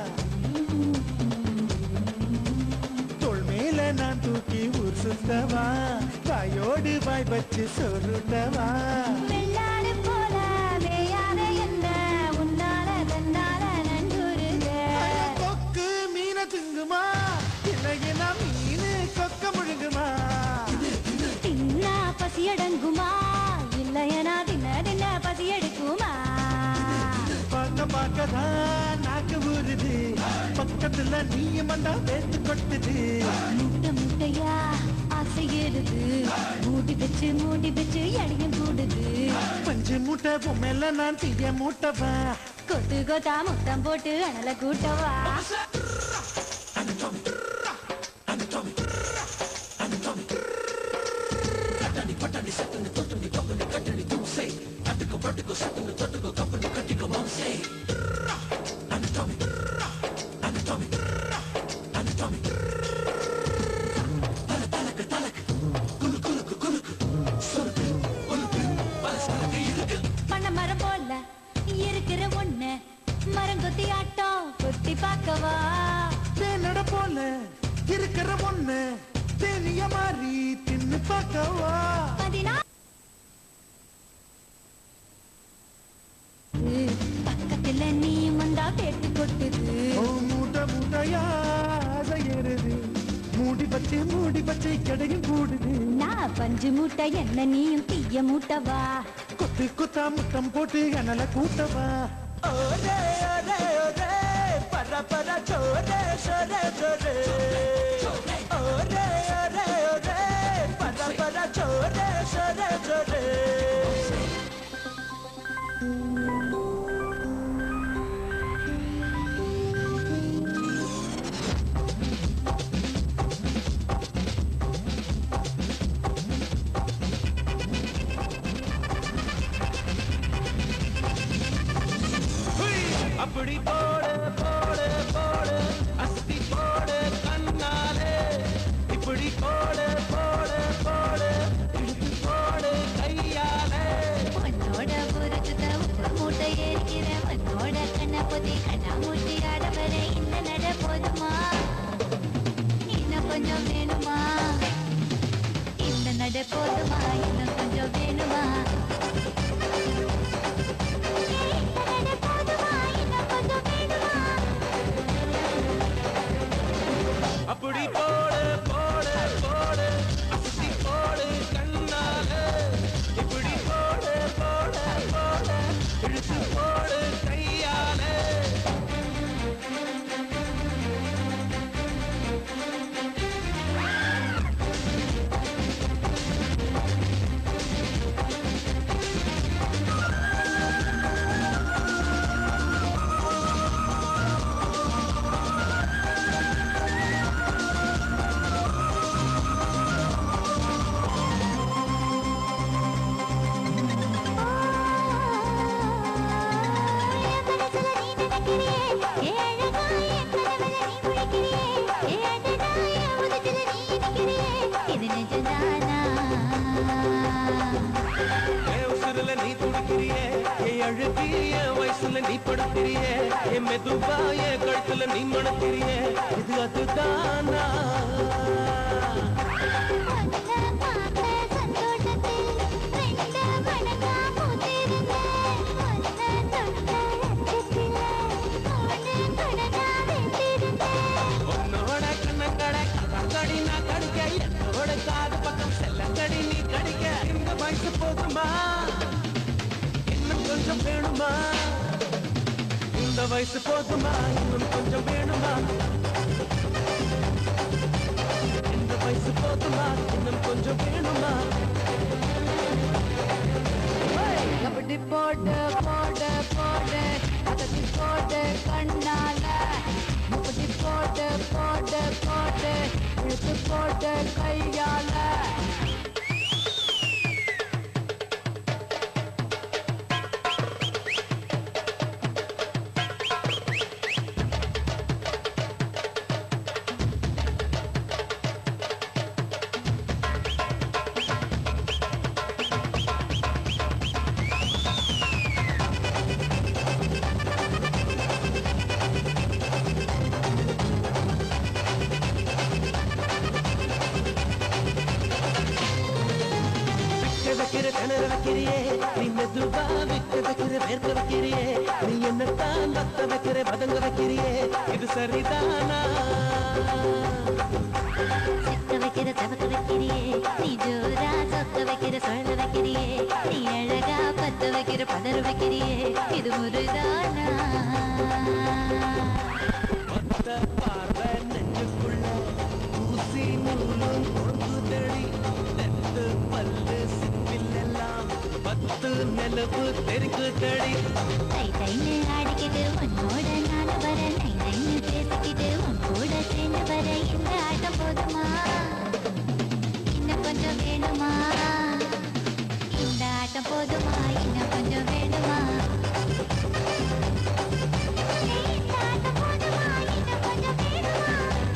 Speaker 3: தோள் மேல நான் தூக்கி ஊர் சுத்தவா வாயோடு வாய் வச்சு சொருட்டவா
Speaker 2: வெள்ளாடு போல மேயாத என்ன உன்னால தன்னால நண்டுருக
Speaker 3: கொக்கு மீனை திங்குமா இல்லைன்னா மீனு கொக்க முழுங்குமா
Speaker 2: தின்னா பசி அடங்குமா இல்லையனா தின்ன தின்ன பசி எடுக்குமா
Speaker 3: பார்க்க பார்க்கதான் நாக்கு ஊறுது பக்கத்துல நீயும் வந்தா வேத்து கொட்டுது
Speaker 2: முட்டை முட்டையா ஆசை ஏறுது மூடி வச்சு மூடி வச்சு எடையும் கூடுது
Speaker 3: பஞ்சு மூட்டை பொம்மையில நான் தீய மூட்டவா
Speaker 2: கொத்து கொத்தா முத்தம் போட்டு அனல கூட்டவா பண்ண மரம் போல இருக்கிற ஒண்ணு மரம் கொத்தி ஆட்டம் கொத்தி பார்க்கவா
Speaker 3: தேனட போல இருக்கிற ஒண்ணு தேனிய மாறி தின்னு பார்க்கவா
Speaker 2: பதினா பக்கத்துல நீ வந்தா பேட்டு கொட்டுது
Speaker 3: ஓ மூட்டை மூட்டையா ஆசை ஏறுது மூடி வச்சு மூடி வச்சு கிடையும் கூடுது
Speaker 2: நான் பஞ்சு மூட்டை என்ன நீயும் தீய மூட்டவா
Speaker 3: கொத்து கொத்தா முத்தம் போட்டு அனல கூட்டவா ஓரே ஓரே ஓரே பர பர சோரே சோரே சோரே ஓரே ஓரே ஓரே பர பர சோரே சோரே சோரே
Speaker 4: அப்படி போடு போடு போடு அஸ்தி போடு கண்ணாலே இப்படி போடு போடு போடு இழுத்து போடு கையாலே
Speaker 2: உன்னோட புறத்துல உப்பு மூட்டை ஏறிக்கிற உன்னோட கண்ண பொதி கண்ணா மூட்டி ஆட வர இந்த நட போதுமா இன்னும் கொஞ்சம் வேணுமா இந்த நட போதுமா இன்னும் கொஞ்சம் வேணுமா இந்த நட போதுமா இன்னும் கொஞ்சம் வேணுமா
Speaker 4: அப்படி போடு போடு போடு அஸ்தி போடு கண்ணாலே இப்படி போடு போடு போடு இழுத்து போடு கையாலே
Speaker 2: என் மனசுல நீ நினைக்கிறியே, ஏ அழகா என் கனவுல நீ முழிக்கிறியே, ஏ அடடா
Speaker 4: மோதி என் வயசுல நீ படுத்திரியே என் மெதுவா என் கழுத்துல நீ மணத்திரியே இது அதுதானா உன்னோட கண்ணங்கடை கடி நான் கடிக்க என்னோட காது பக்கம் செல்லங்கடி நீ கடிக்க இந்த வயசு போதுமா இன்னும் கொஞ்சம் வேணுமா இந்த வயசு போதுமா இன்னும் கொஞ்சம் வேணுமா இந்த வயசு போதுமா இன்னும் கொஞ்சம் வேணுமா
Speaker 2: கபடி போடு போடு போடு அதட்டி போடு கண்ணால முப்படி போடு போடு போடு இழுத்து போடு கையால
Speaker 4: விக்க வைக்கிற கிணற வைக்கிறியே நீ மெதுவா விக்க வைக்கிற வேர்க்க வைக்கிறியே நீ என்னத்தான் வத்த வைக்கிற பதங்க வைக்கிறியே இது சரிதானா
Speaker 2: சிக்க வைக்கிற தவக்க வைக்கிறியே நீ ஜோரா சொக்க வைக்கிற சொல்ல வைக்கிறியே நீ அழகா பத்த வைக்கிற பதற வைக்கிறியே இது முருதானா
Speaker 4: ஒத்த பார்வை நெஞ்சுக்குள்ள ஊசி நூலும் பொங்குதடி நெத்து பல்லு சிப்பிலெல்லாம் பத்து நிலவு தெரிக்குதடி
Speaker 2: தை தைன்னு ஆடிக்கிட்டு உன்னோட நான் வர நை நைன்னு பேசிக்கிட்டு உன் கூட சேர்ந்து வர இந்த ஆட்டம் போதுமா இன்னும் கொஞ்சம் வேணுமா இந்த ஆட்டம் போதுமா இன்னும் கொஞ்சம் வேணுமா இந்த ஆட்டம் போதுமா இன்னும் கொஞ்சம் வேணுமா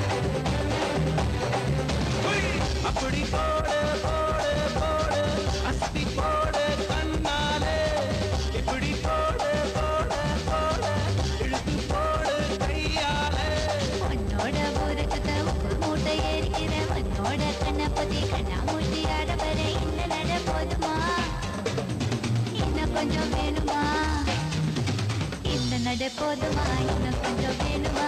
Speaker 4: அப்படி போடு போடு போடு அஸ்தி போடு கண்ணாலே இப்படி போடு போடு போடு இழுத்து போடு கையாலே
Speaker 2: உன்னோட ஊரை சுத்த உப்பு மூட்டை ஏறிக்கிற உன்னோட கண்ணை பத்தி கண்ணா மூட்டி ஆட வர இந்த நட போதுமா இன்னும் கொஞ்சம் வேணுமா இந்த நட போதுமா இன்னும் கொஞ்சம் வேணுமா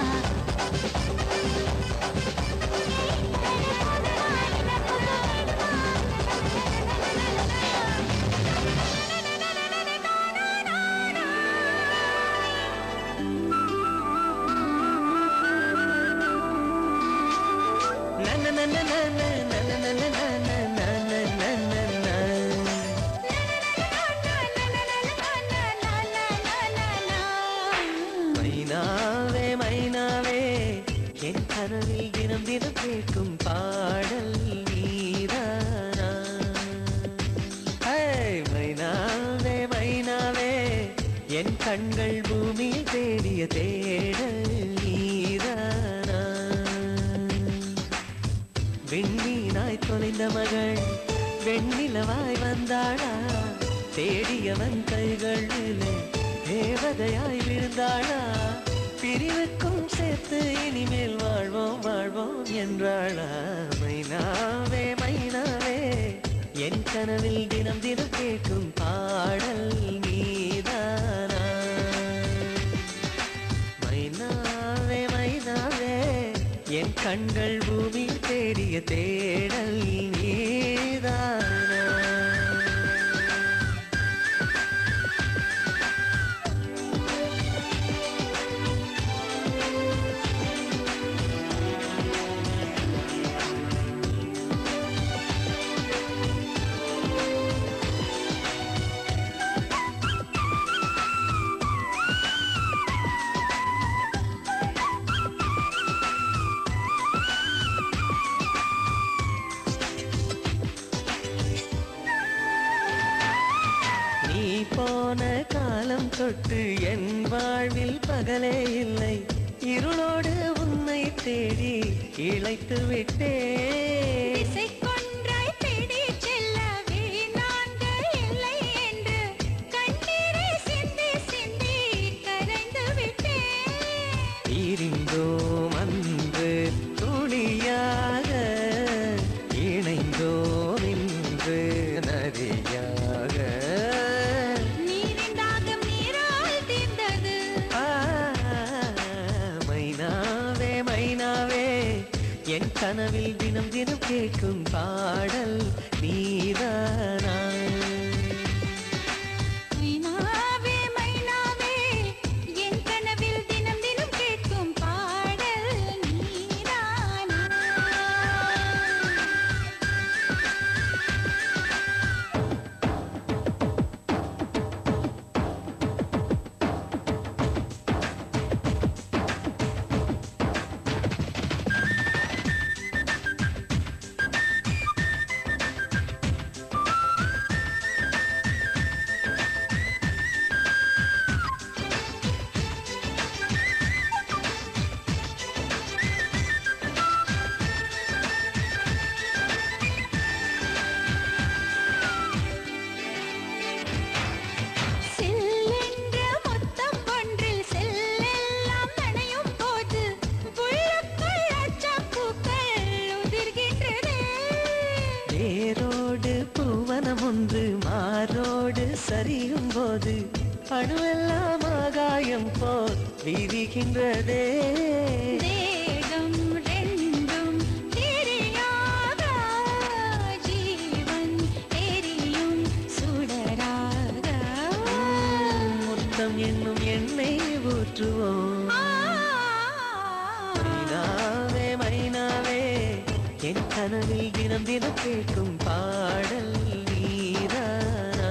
Speaker 4: மைனாவே மைனாவே என் கனவில் தினம் தினம் கேட்கும் பாடல் நீதானா ஹே, மைனாவே மைனாவே என் கண்கள் பூமியில் தேடிய தேடல் நீதானா விண்ணீனாய் தொலைந்த மகள் வெண்ணிலவாய் வந்தாளா தேடியவன் கைகளிலே தேவதையாய் விழுந்தாளா பிரிவுக்கும் சேர்த்து இனிமேல் வாழ்வோம் வாழ்வோம் என்றாளா மைனாவே மைனாவே என் கனவில் தினம் தினம் கேட்கும் பாடல் நீதானா மைனாவே மைனாவே என் கண்கள் பூமி தேடிய தேடல் நீதானா நீ போன காலம் தொட்டு என் வாழ்வில் பகலே இல்லை இருளோடு உன்னை தேடி இழைத்து விட்டேன்
Speaker 2: திசைக்கொன்றாய் தேடிச் செல்ல வீணாண்டு இல்லை என்று கண்ணீரை சிந்தி
Speaker 5: கனவில் தினம் தினம் கேட்கும் பாடல் நீதானா
Speaker 2: மைனாவே மைனாவே என் கனவில் தினம் தினம் கேட்கும் பாடல் நீதானா செல்லென்ற முத்தம் ஒன்றில் செல்லெல்லாம் நனையும் போது உள்ளுக்குள் அச்சப்பூக்கள் உதிர்கின்றதே
Speaker 5: வேரோடு பூவனம் ஒன்று மாரோடு சரியும் போது அணுவெல்லாம் ஆகாயம் போல் விரிகின்றதே
Speaker 2: தேகம் ரெண்டும் தெரியாதா ஜீவன் எரியும் சுடராக
Speaker 5: முத்தம் என்னும் எண்ணெய் ஊற்றுவோம் மைனாவே மைனாவே என் கனவில் தினம் தினம் கேட்கும் பாடல் நீதானா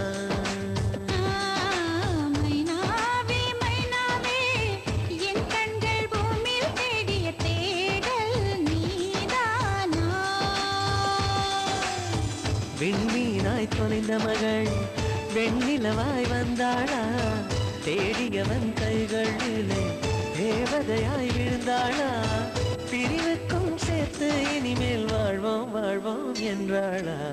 Speaker 2: மைனாவே மைனாவே என் கண்கள் பூமியில் தேடிய தேடல் நீதானா
Speaker 5: விண்மீனாய் தொலைந்த மகள் வெண்ணிலவாய் வந்தாளா தேடியவன் கைகளிலே தேவதையாய் விழுந்தாளா பிரிவுக்கும் சேர்த்து இனிமேல் வாழ்வோம் வாழ்வோம் என்றாளா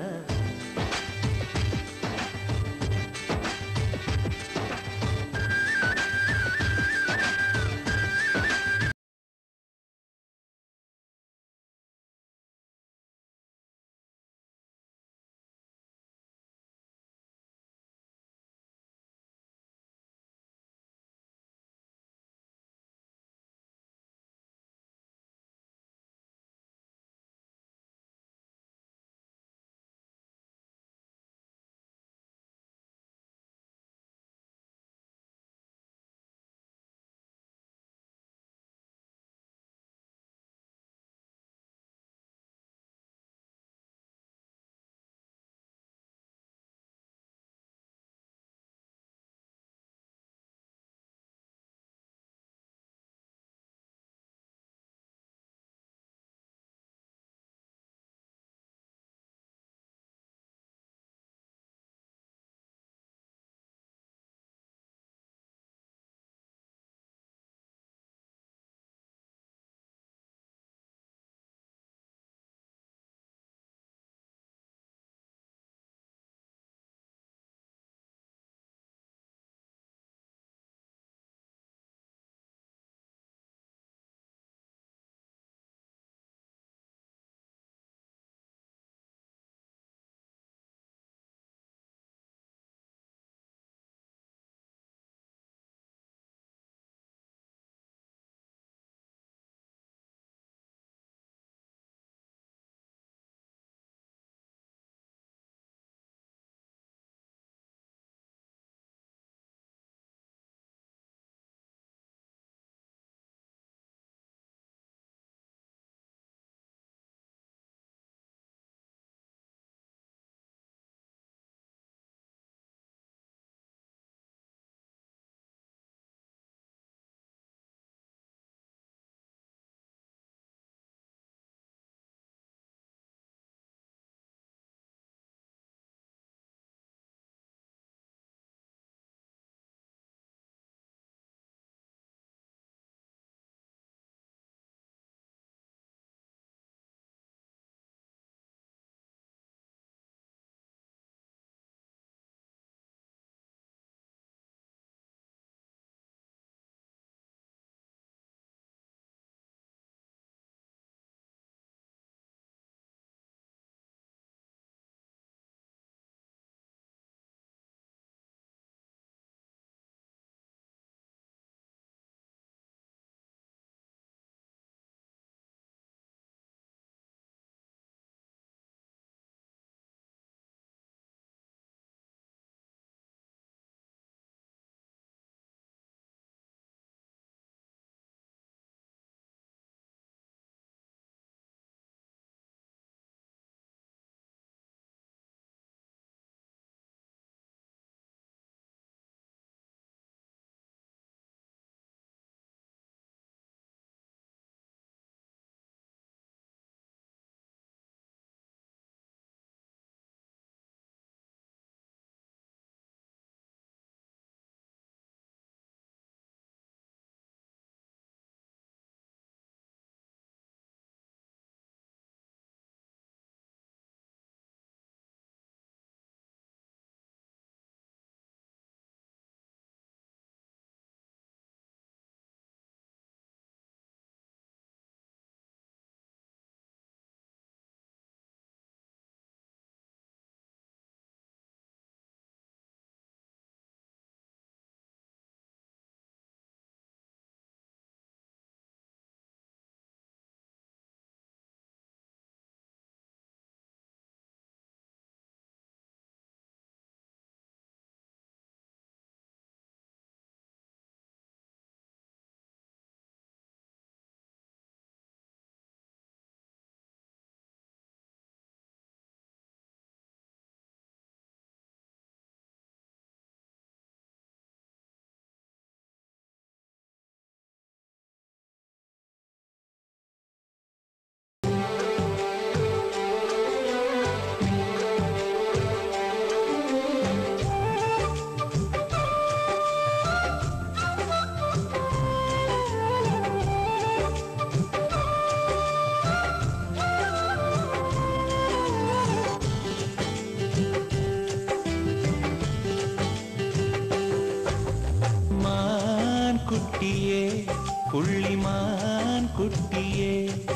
Speaker 1: குட்டியே புள்ளிமான் குட்டியே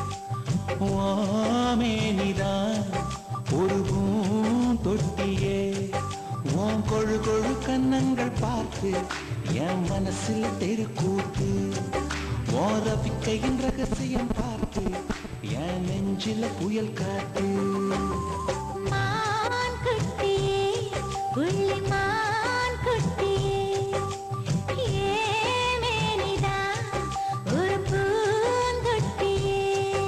Speaker 1: ஓமேனிதான் ஒரு பூந்தொட்டியே உன் கொழு கொழு கன்னங்கள் பார்த்து என் மனசில் தெருக்கூத்து உன் ரவிக்கையின் ரகசியம் பார்த்து என் நெஞ்சில புயல் காத்து
Speaker 2: மான் குட்டியே புள்ளி மான் குட்டியே ஏமேனிதா ஒரு பூந்தொட்டியே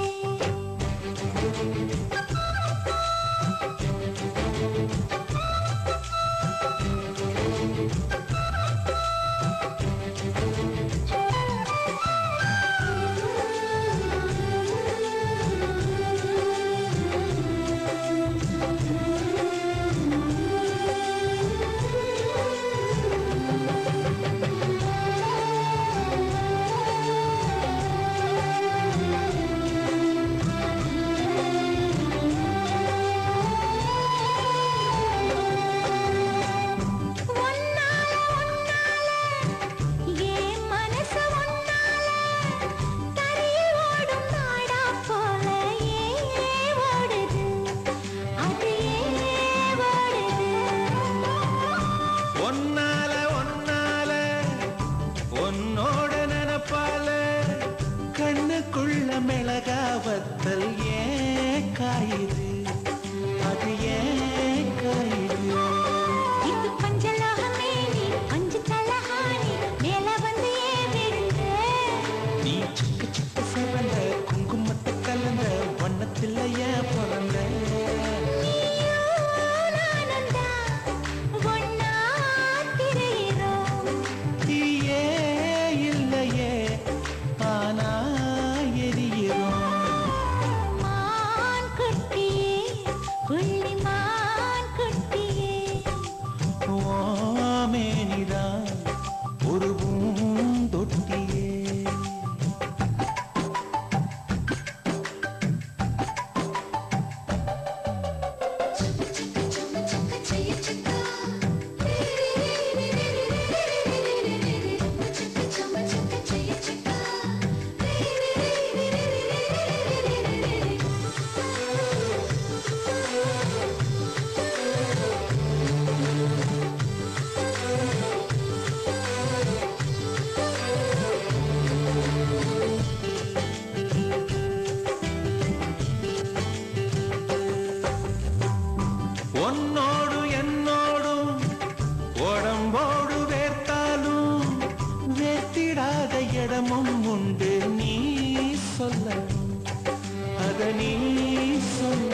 Speaker 2: ஒன்னால ஒன்னால ஏன் மனசு ஒன்னால தரையில் ஓடும் நாடா போல ஏன் ஓடுது அது ஏன் ஓடுது
Speaker 1: ஒன்னால ஒன்னால உன்னோட நினப்பால கண்ணுக்குள்ள மிளகாவத்தல் ஏன் காயுது அது ஏன் காயுது
Speaker 2: இது பஞ்சலோகமே நீ அஞ்சு தலஹானி மேல வந்து ஏன் விழுந்த
Speaker 1: நீ சிக்கு சிக்கு சிவந்த குங்குமத்தை கலந்த வண்ணத்தில் ஏன் பிறந்த
Speaker 2: ஆனந்தா ஒன்னா திரையிறோம்
Speaker 1: தீயே இல்லையே ஆனா எரியிறோம்
Speaker 2: மான் குட்டியே புள்ளி மான் குட்டியே
Speaker 1: ஓமேனிதான் ஒரு பூந்தொட்டியே உன்னோடு என்னோடும் உடம்போடு வேர்த்தாலும் வேர்த்திடாத இடமும் உண்டு நீ சொல்ல அத நீ சொல்ல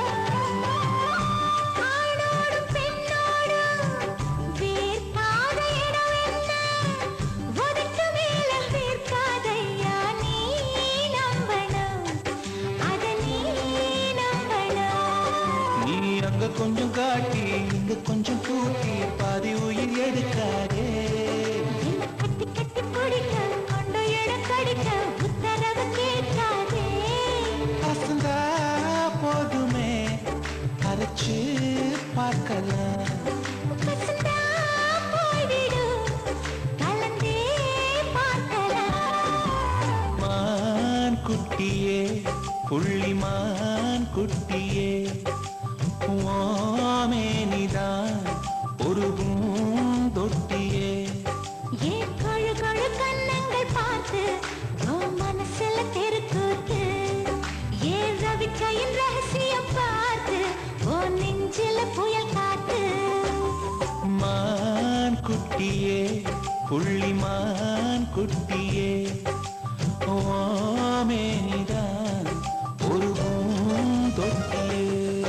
Speaker 2: ஆணோடும் பெண்ணோடும் வேர்க்காத இடம் என்ன? உனக்கு மேல வேர்க்காதையா நீ நம்பணும். அத நீ நம்பணும்.
Speaker 1: நீ அங்க கொஞ்சம் காட்டி இங்க கொஞ்சம் கூட்டி பாதி உயிர் எடுக்காதே
Speaker 2: என்னை கட்டி கட்டி பிடிக்க, கொண்டு இடம் கடிக்க, உத்தரவு கேட்காதே.
Speaker 1: அசந்தா போதுமே அரைச்சு பார்க்கலாம்
Speaker 2: கசந்தா போய்விடு, கலந்தே பார்க்கலாம்.
Speaker 1: மான் குட்டியே புள்ளிமான் குட்டியே ஓமேனிதான் ஒரு பூந்தொட்டியே
Speaker 2: ஏன் கொழு கொழு கன்னங்கள் பார்த்து உன் மனசுல தெருக்கூத்து ஏன் ரவிக்கையின் ரகசியம் பார்த்து உன் நெஞ்சில புயல் காத்து
Speaker 1: மான் குட்டியே புள்ளிமான் குட்டியே ஓமேனிதான் ஒரு பூந்தொட்டியே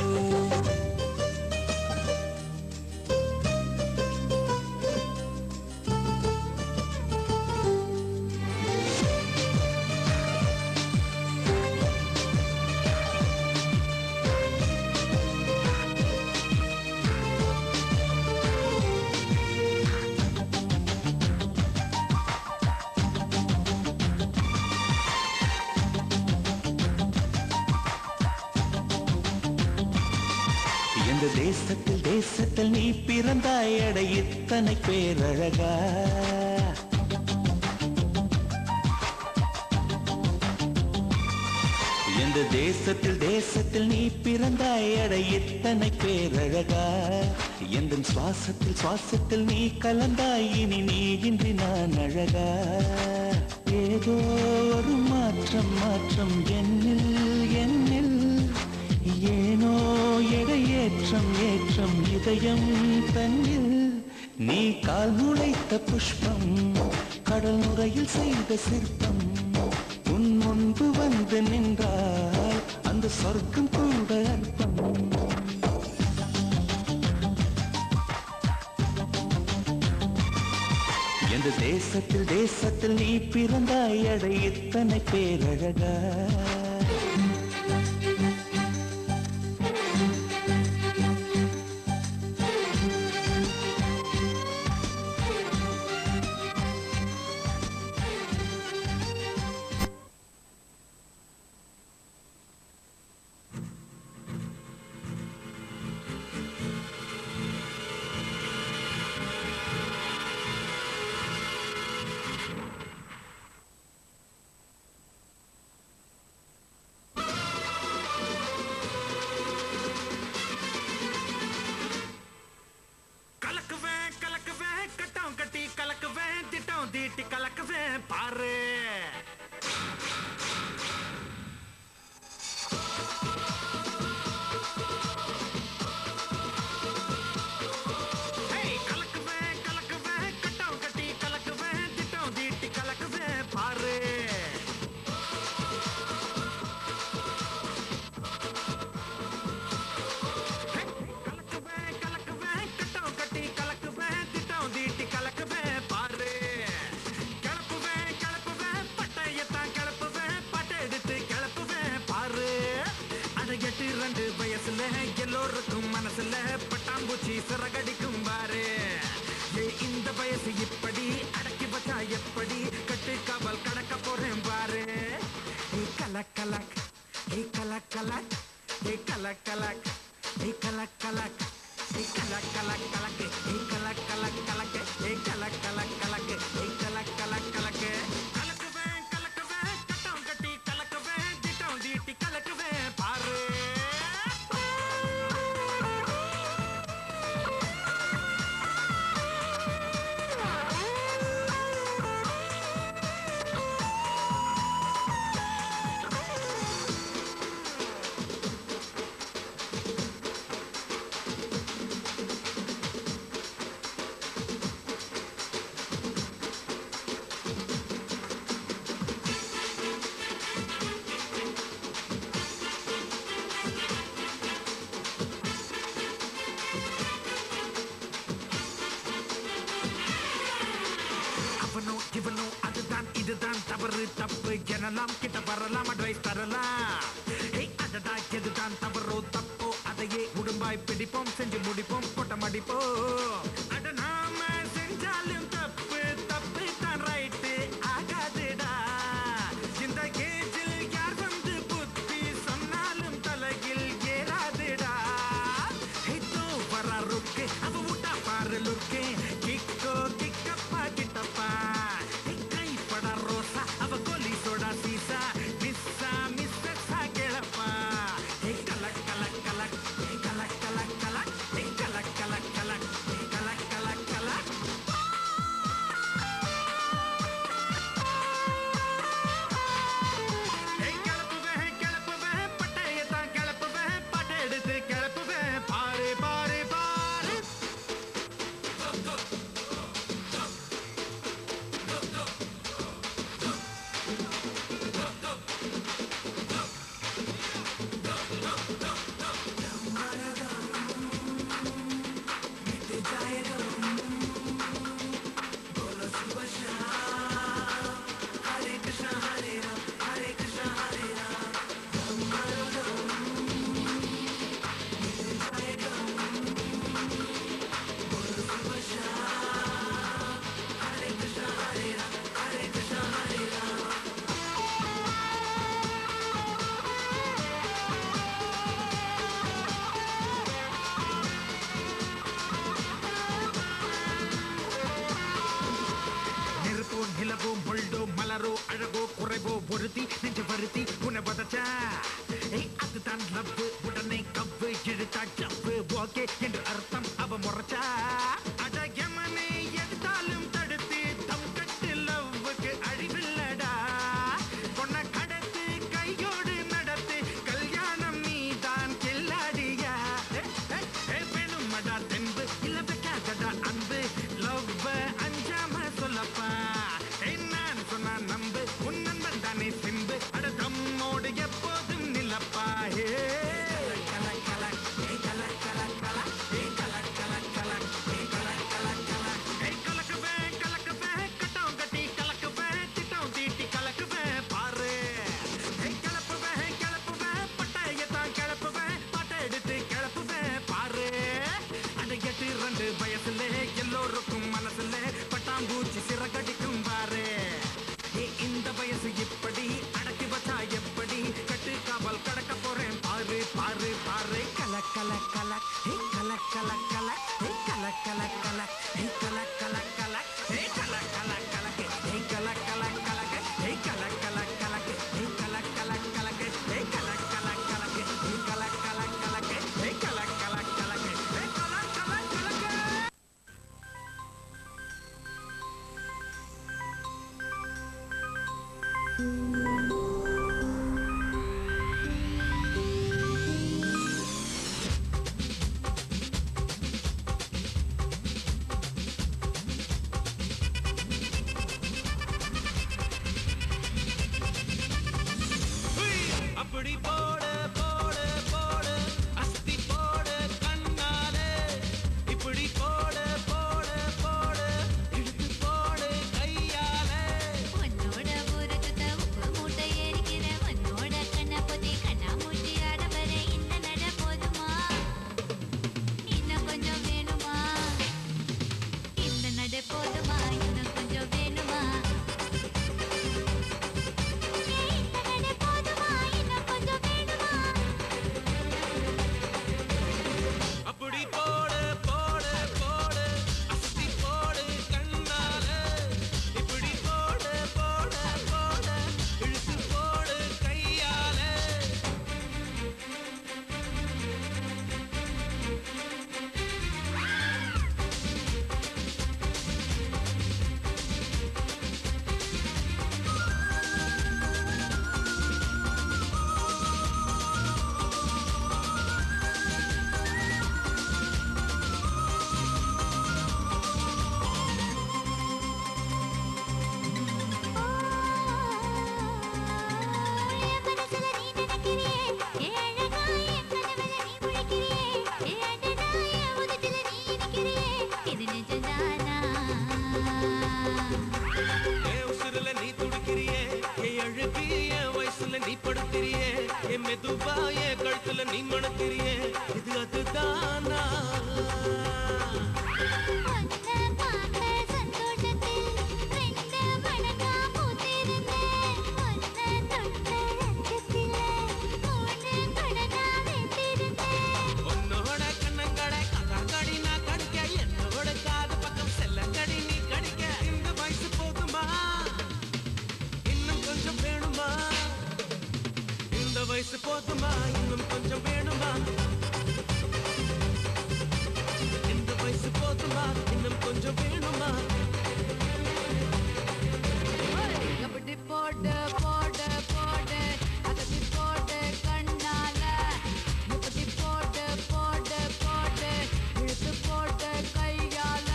Speaker 1: இந்த தேசத்தில் தேசத்தில் நீ பிறந்தாய் அட இத்தனை பேரழகா இந்த தேசத்தில் தேசத்தில் நீ பிறந்தாய் அட எத்தனை பேரழகா எந்த சுவாசத்தில் சுவாசத்தில் நீ கலந்தாய் இனி நீ இன்றி நான் அழகா ஏதோ ஒரு மாற்றம் மாற்றம் என்னில் என்னில் ஏனோ எடை ஏற்றம் ஏற்றம் இதயம் தன்னில் நீ கால் முளைத்த புஷ்பம் கடல் நுரையில் செய்த சிற்பம் உன் முன்பு வந்து நின்றால் அந்த சொர்க்கம் கூட அர்த்தம் எந்த தேசத்தில் தேசத்தில் நீ பிறந்தாய் அடை இத்தனை பேரழகா
Speaker 6: கலக்குவேன் கலக்குவேன் கட்டம் கட்டி கலக்குவேன் திட்டம் தீட்டி கலக்குவேன் பாரு ஹேய், கலக்குவேன் கலக்குவேன் கட்டம் கட்டி கலக்குவேன் திட்டம் தீட்டி கலக்குவேன் பாரு கலக்குவேன் கலக்குவேன் கட்டம் கட்டி கலக்குவேன் திட்டம் தீட்டி கலக்குவேன் பாரு கிளப்புவேன் கிளப்புவேன் பட்டையத்தான் கிளப்புவேன் பட்டை எடுத்து கிளப்புவேன் பாரு அட எட்டு ரெண்டு வயசுல எல்லோருக்கும் மனசுல பட்டாம்பூச்சி சிறகடிக்கும் பாரு ஏ இந்த வயசு இப்படி அடக்கி வச்சா எப்படி கட்டு காவல் கடக்க போறேன் பாரு ஏ கலக் கலக் ஏ கலக் கலக் ஏ கலக் கலக் ஏ கலக் கலக் ஏ கலக் கலக் கலக்கு ஏ கலக் கலக் கலக்கு ஏ கலக் கலக் கலக்கு ஏ கலக் கலக் கலக்கு கலக்குவேன் கலக்குவேன் கட்டம் கட்டி கலக்குவேன் திட்டம் தீட்டி கலக்குவேன் பாரு அவனோ இவனோ அதுதான் இதுதான் தவறு தப்பு எனலாம் கிட்ட வரலாம் அட்வைஸ் தரலாம் ஏய் அதடா எதுதான் தவறோ தப்போ அதையே உடும்பாய் பிடிப்போம் செஞ்சு முடிப்போம் கொட்டம் அடிப்போம் அட நாம செஞ்சாலும் தப்பு தப்பு தான் ரைட்டு ஆகாதுடா இந்த கேஜில் யார் வந்து புத்தி சொன்னாலும் தலையில் ஏறாதுடா இதோ வர ருக்கு அவ விட்டா பாரு லுக்கு கிக்கோ கிக்கப்பா கிட்டப்பா கை பட ரோசா அவ கோலி சோடா சீசா மிஸ்ஸா மிஸ்ஸா கேளப்பா ஏ கலக் கலக் கலக் ஏ கலக் கலக் கலக் ஏ கலக் கலக் கலக் ஏ கலக் கலக் கலக் ஏய் கிளப்புவேன் கிளப்புவேன் பட்டையத்தான் கிளப்புவேன் பட்டை எடுத்து கிளப்புவேன் பாரு பாரு பாரு நெருப்போ நிலவோ முள்ளோ மலரோ அழகோ குறைவோ ஒருத்தி நெஞ்சு வருத்தி உன்னை பதச்சா அப்படி போடு போடு போடு அஸ்தி போடு கண்ணாலே இப்படி போடு போடு போடு இழுத்து போடு கையாலே
Speaker 2: உன்னோட ஊரு சுத்த உப்பு மூட்டை ஏறிக்கிறேன் உன்னோட கண்ணை பொத்தி கண்ணா மூட்டி ஆட வர இந்த நட போதுமா இன்னும் கொஞ்சம் வேணுமா இந்த நட போதுமா இன்னும் கொஞ்சம் வேணுமா ஏய், இந்த நட போதுமா இன்னும் கொஞ்சம் வேணுமா
Speaker 6: அப்படி போடு போடு போடு அஸ்தி போடு கண்ணாலே இப்படி போடு போடு போடு இழுத்து போடு கையாலே
Speaker 2: என் மனசுல நீ நினைக்கிறியே என் அழகா என் கனவுல நீ முழிக்கிறியே என் அடடா என் உதட்டுல நீ இனிக்கிறியே இது நிஜம்தானா
Speaker 6: என் உசுருல நீ துடிக்கிறியே என் அழகு என் வயசுல நீ படுத்திரியே என் மெதுவா என் கழுத்துல நீ மணக்கிறியே இது அதுதானா
Speaker 2: உன்னை பார்த்த சந்தோஷத்தில் ரெண்டு மடங்கா பூத்திருந்தேன் உன்னை தொட்ட ரத்தத்தில மூணு மடங்கா வெந்திருந்தேன்
Speaker 6: உன்னோட கண்ணங்கடை கதாங்கடி நான் கடிக்க என்னோட காது பக்கம் செல்லங்கடி நீ கடிக்க இந்த வயசு போதுமா இன்னும் கொஞ்சம் வேணுமா இந்த வயசு போதுமா இன்னும் கொஞ்சம் வேணுமா இந்த வயசு போதுமா இன்னும் கொஞ்சம் வேணுமா
Speaker 2: அப்படி போடு போடு போடு அகத்தி போடு கண்ணால இப்படி போடு போடு போடு இழுத்து போடு கையால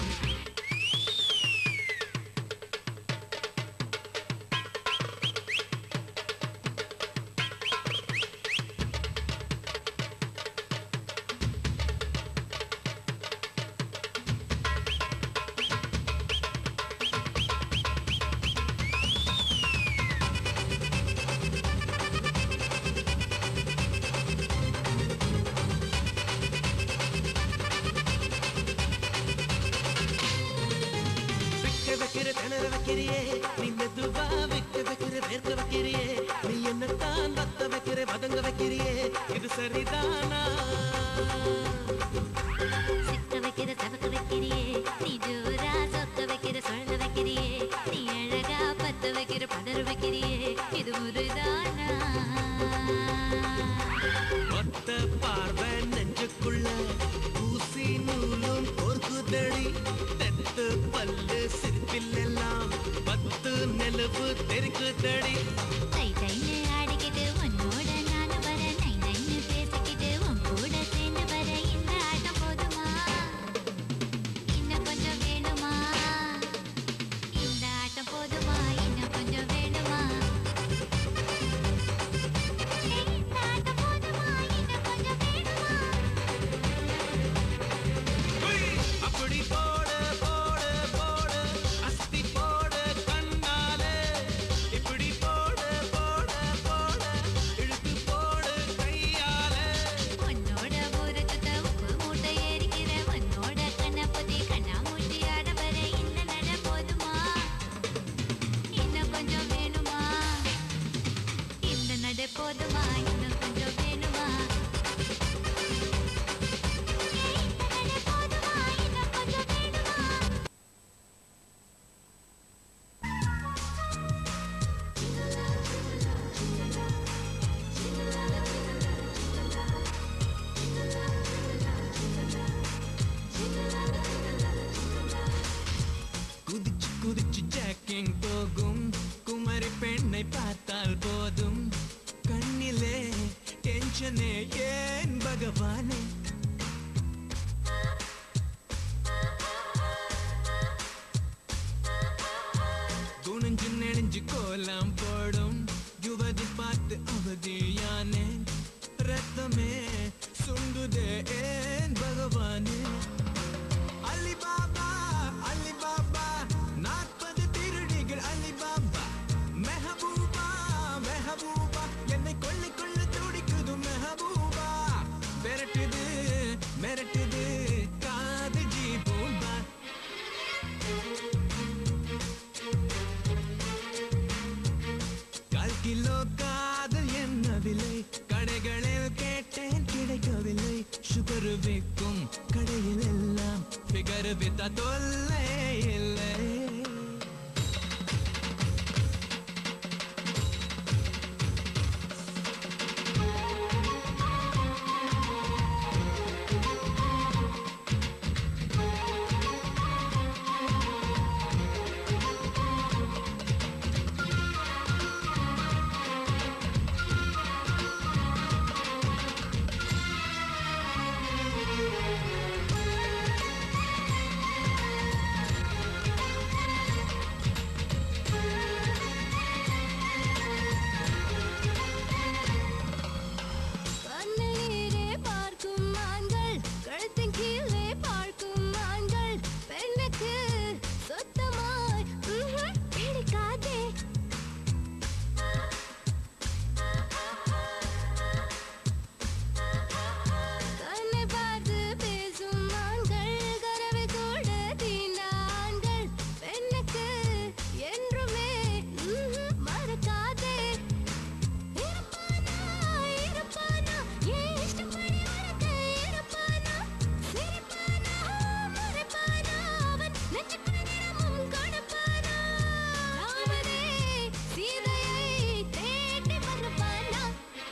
Speaker 6: விக்க வைக்கிற திணற வைக்கிறியே நீ மெதுவா விக்க வைக்கிற வேர்க்க வைக்கிறியே நீ என்னத்தான் வத்த வைக்கிற வதங்க வைக்கிறியே இது சரிதானா
Speaker 2: சிக்க வைக்கிற சவக்க வைக்கிறியே நீ ஜோரா சொக்க வைக்கிற சொல்ல வைக்கிறியே நீ அழகா பத்த வைக்கிற பதற வைக்கிறியே இது முருதானா
Speaker 6: ஒத்த பார்வை நெஞ்சுக்குள்ள ஊசி நூலும் கோர்க்குதடி தெத்து பல்லு சிரிப்பில் எல்லாம் பத்து நிலவு தெருக்குதடி
Speaker 2: தை தைன்னு ஆடிக்கிட்டு உன்னோட நானும் வர நை நைன்னு பேசிக்கிட்டு உன் கூட சேர்ந்து வர இந்த ஆட்டம் போதுமா இன்னும் கொஞ்சம் வேணுமா இந்த ஆட்டம் போதுமா இன்னும் கொஞ்சம் வேணுமா ஏய், இந்த ஆட்டம் போதுமா இன்னும் கொஞ்சம் வேணுமா
Speaker 6: அப்படி போடு போடு போடு அஸ்தி போடு கண்ணாலே இப்படி போடு உன்னை பார்த்தால் போதும் கண்ணிலே டென்ஷனே ஏன் பகவானே குனிஞ்சு நெடிஞ்சு கோலம் போடும் யுவதி பார்த்து அவதியானேன் ரத்தமே சுண்டுதே ஏன் பகவானே அலிபாபா அலிபாபா நாற்பது திருடிகள் அலிபாபா மெஹபூபா மெஹபூபா என்னை கொள்ளை கொள்ள துடிக்குது மெஹபூபா மிரட்டுது மிரட்டுது காது ஜீபூபா கால் கிலோ காதல் என்ன விலை கடைகளில் கேட்டேன் கிடைக்கவில்லை சுகர் விற்கும் கடையில் எல்லாம் பிகர் வித்தா தொல்லை இல்லை
Speaker 2: கண்ணீரே பார்க்கும் ஆண்கள் கழுத்தின் கீழே பார்க்கும் ஆண்கள் பெண்ணுக்கு சுத்தமாய் ம்ஹும், பிடிக்காதே கண்ணை பார்த்து பேசும் ஆண்கள் கனவை கூட தீண்ட ஆண்கள் பெண்ணுக்கு என்றுமே ம்ஹும், மறக்காதே இருப்பானா இருப்பானா ஏன் இஷ்டப்படி உனக்கு இருப்பானா சிரிப்பானா மறைப்பானா அவன் நெஞ்சுக்குள் தினமும் கொடுப்பானா ராமனே சீதையை தேடி மறப்பானா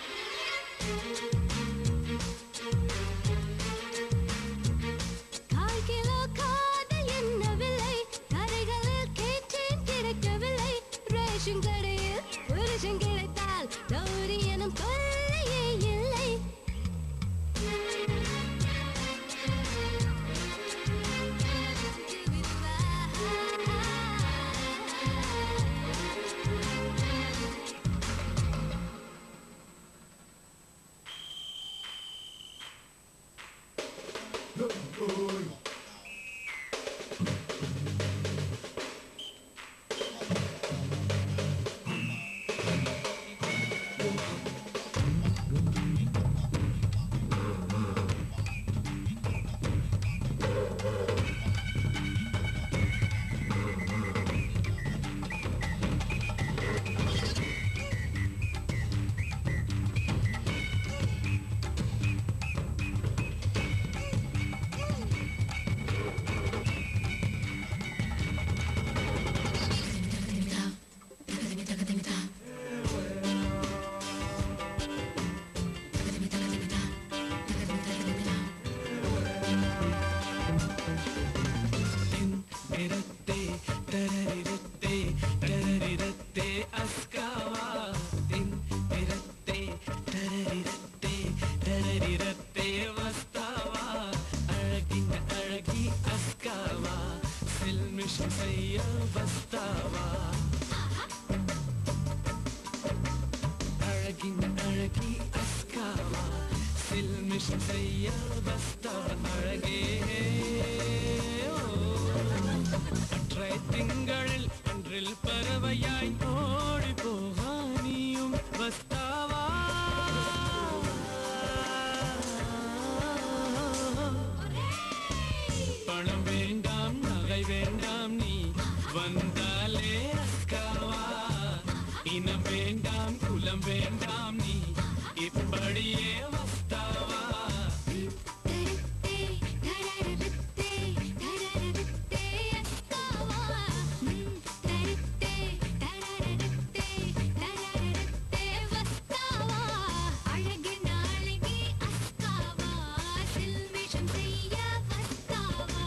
Speaker 2: கால் கிலோ காதல் என்ன விலை கரைகளில் கேட்டேன் கிடைக்கவில்லை ரேஷன் கடையில் புருஷன் கிடைத்தால் கௌரி எனும் தொல்லையே இல்லை
Speaker 6: திரத்தே தரரிரத்தே தரரிரத்தே அஸ்காவா தின் திரத்தே தரரிரத்தே தரரிரத்தே வஸ்தாவா அழகின் அழகி அஸ்காவா சில்மிஷம் செய்ய வஸ்தாவா அழகின் அழகி அஸ்காவா சில்மிஷம் செய்ய வஸ்தாவா அழகே ஓ. அற்றை திங்களில் அன்றில் பறவையாய் ஓடி போவா நீயும் வஸ்தாவா பணம் வேண்டாம் நகை வேண்டாம் நீ வந்தாலே அஸ்காவா இனம் வேண்டாம் குலம் வேண்டாம் நீ இப்படியே வஸ்தாவா
Speaker 2: தரத்தே தரரத்தே தரரத்தே அஸ்காவா தரத்தே தரரத்தே தரரத்தே வஸ்காவா அழகின் அழகி அஸ்காவா சில்மிஷம் செய்ய வஸ்காவா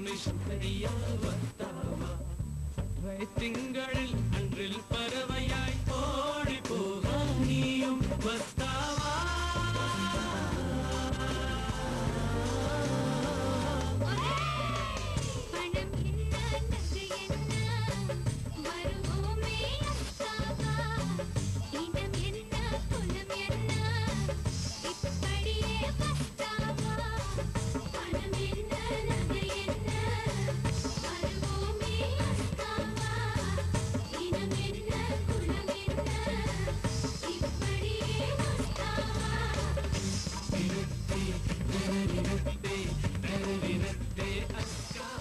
Speaker 6: சங்கரியா வந்தாவா வை திங்களில் அன்றில் பறவை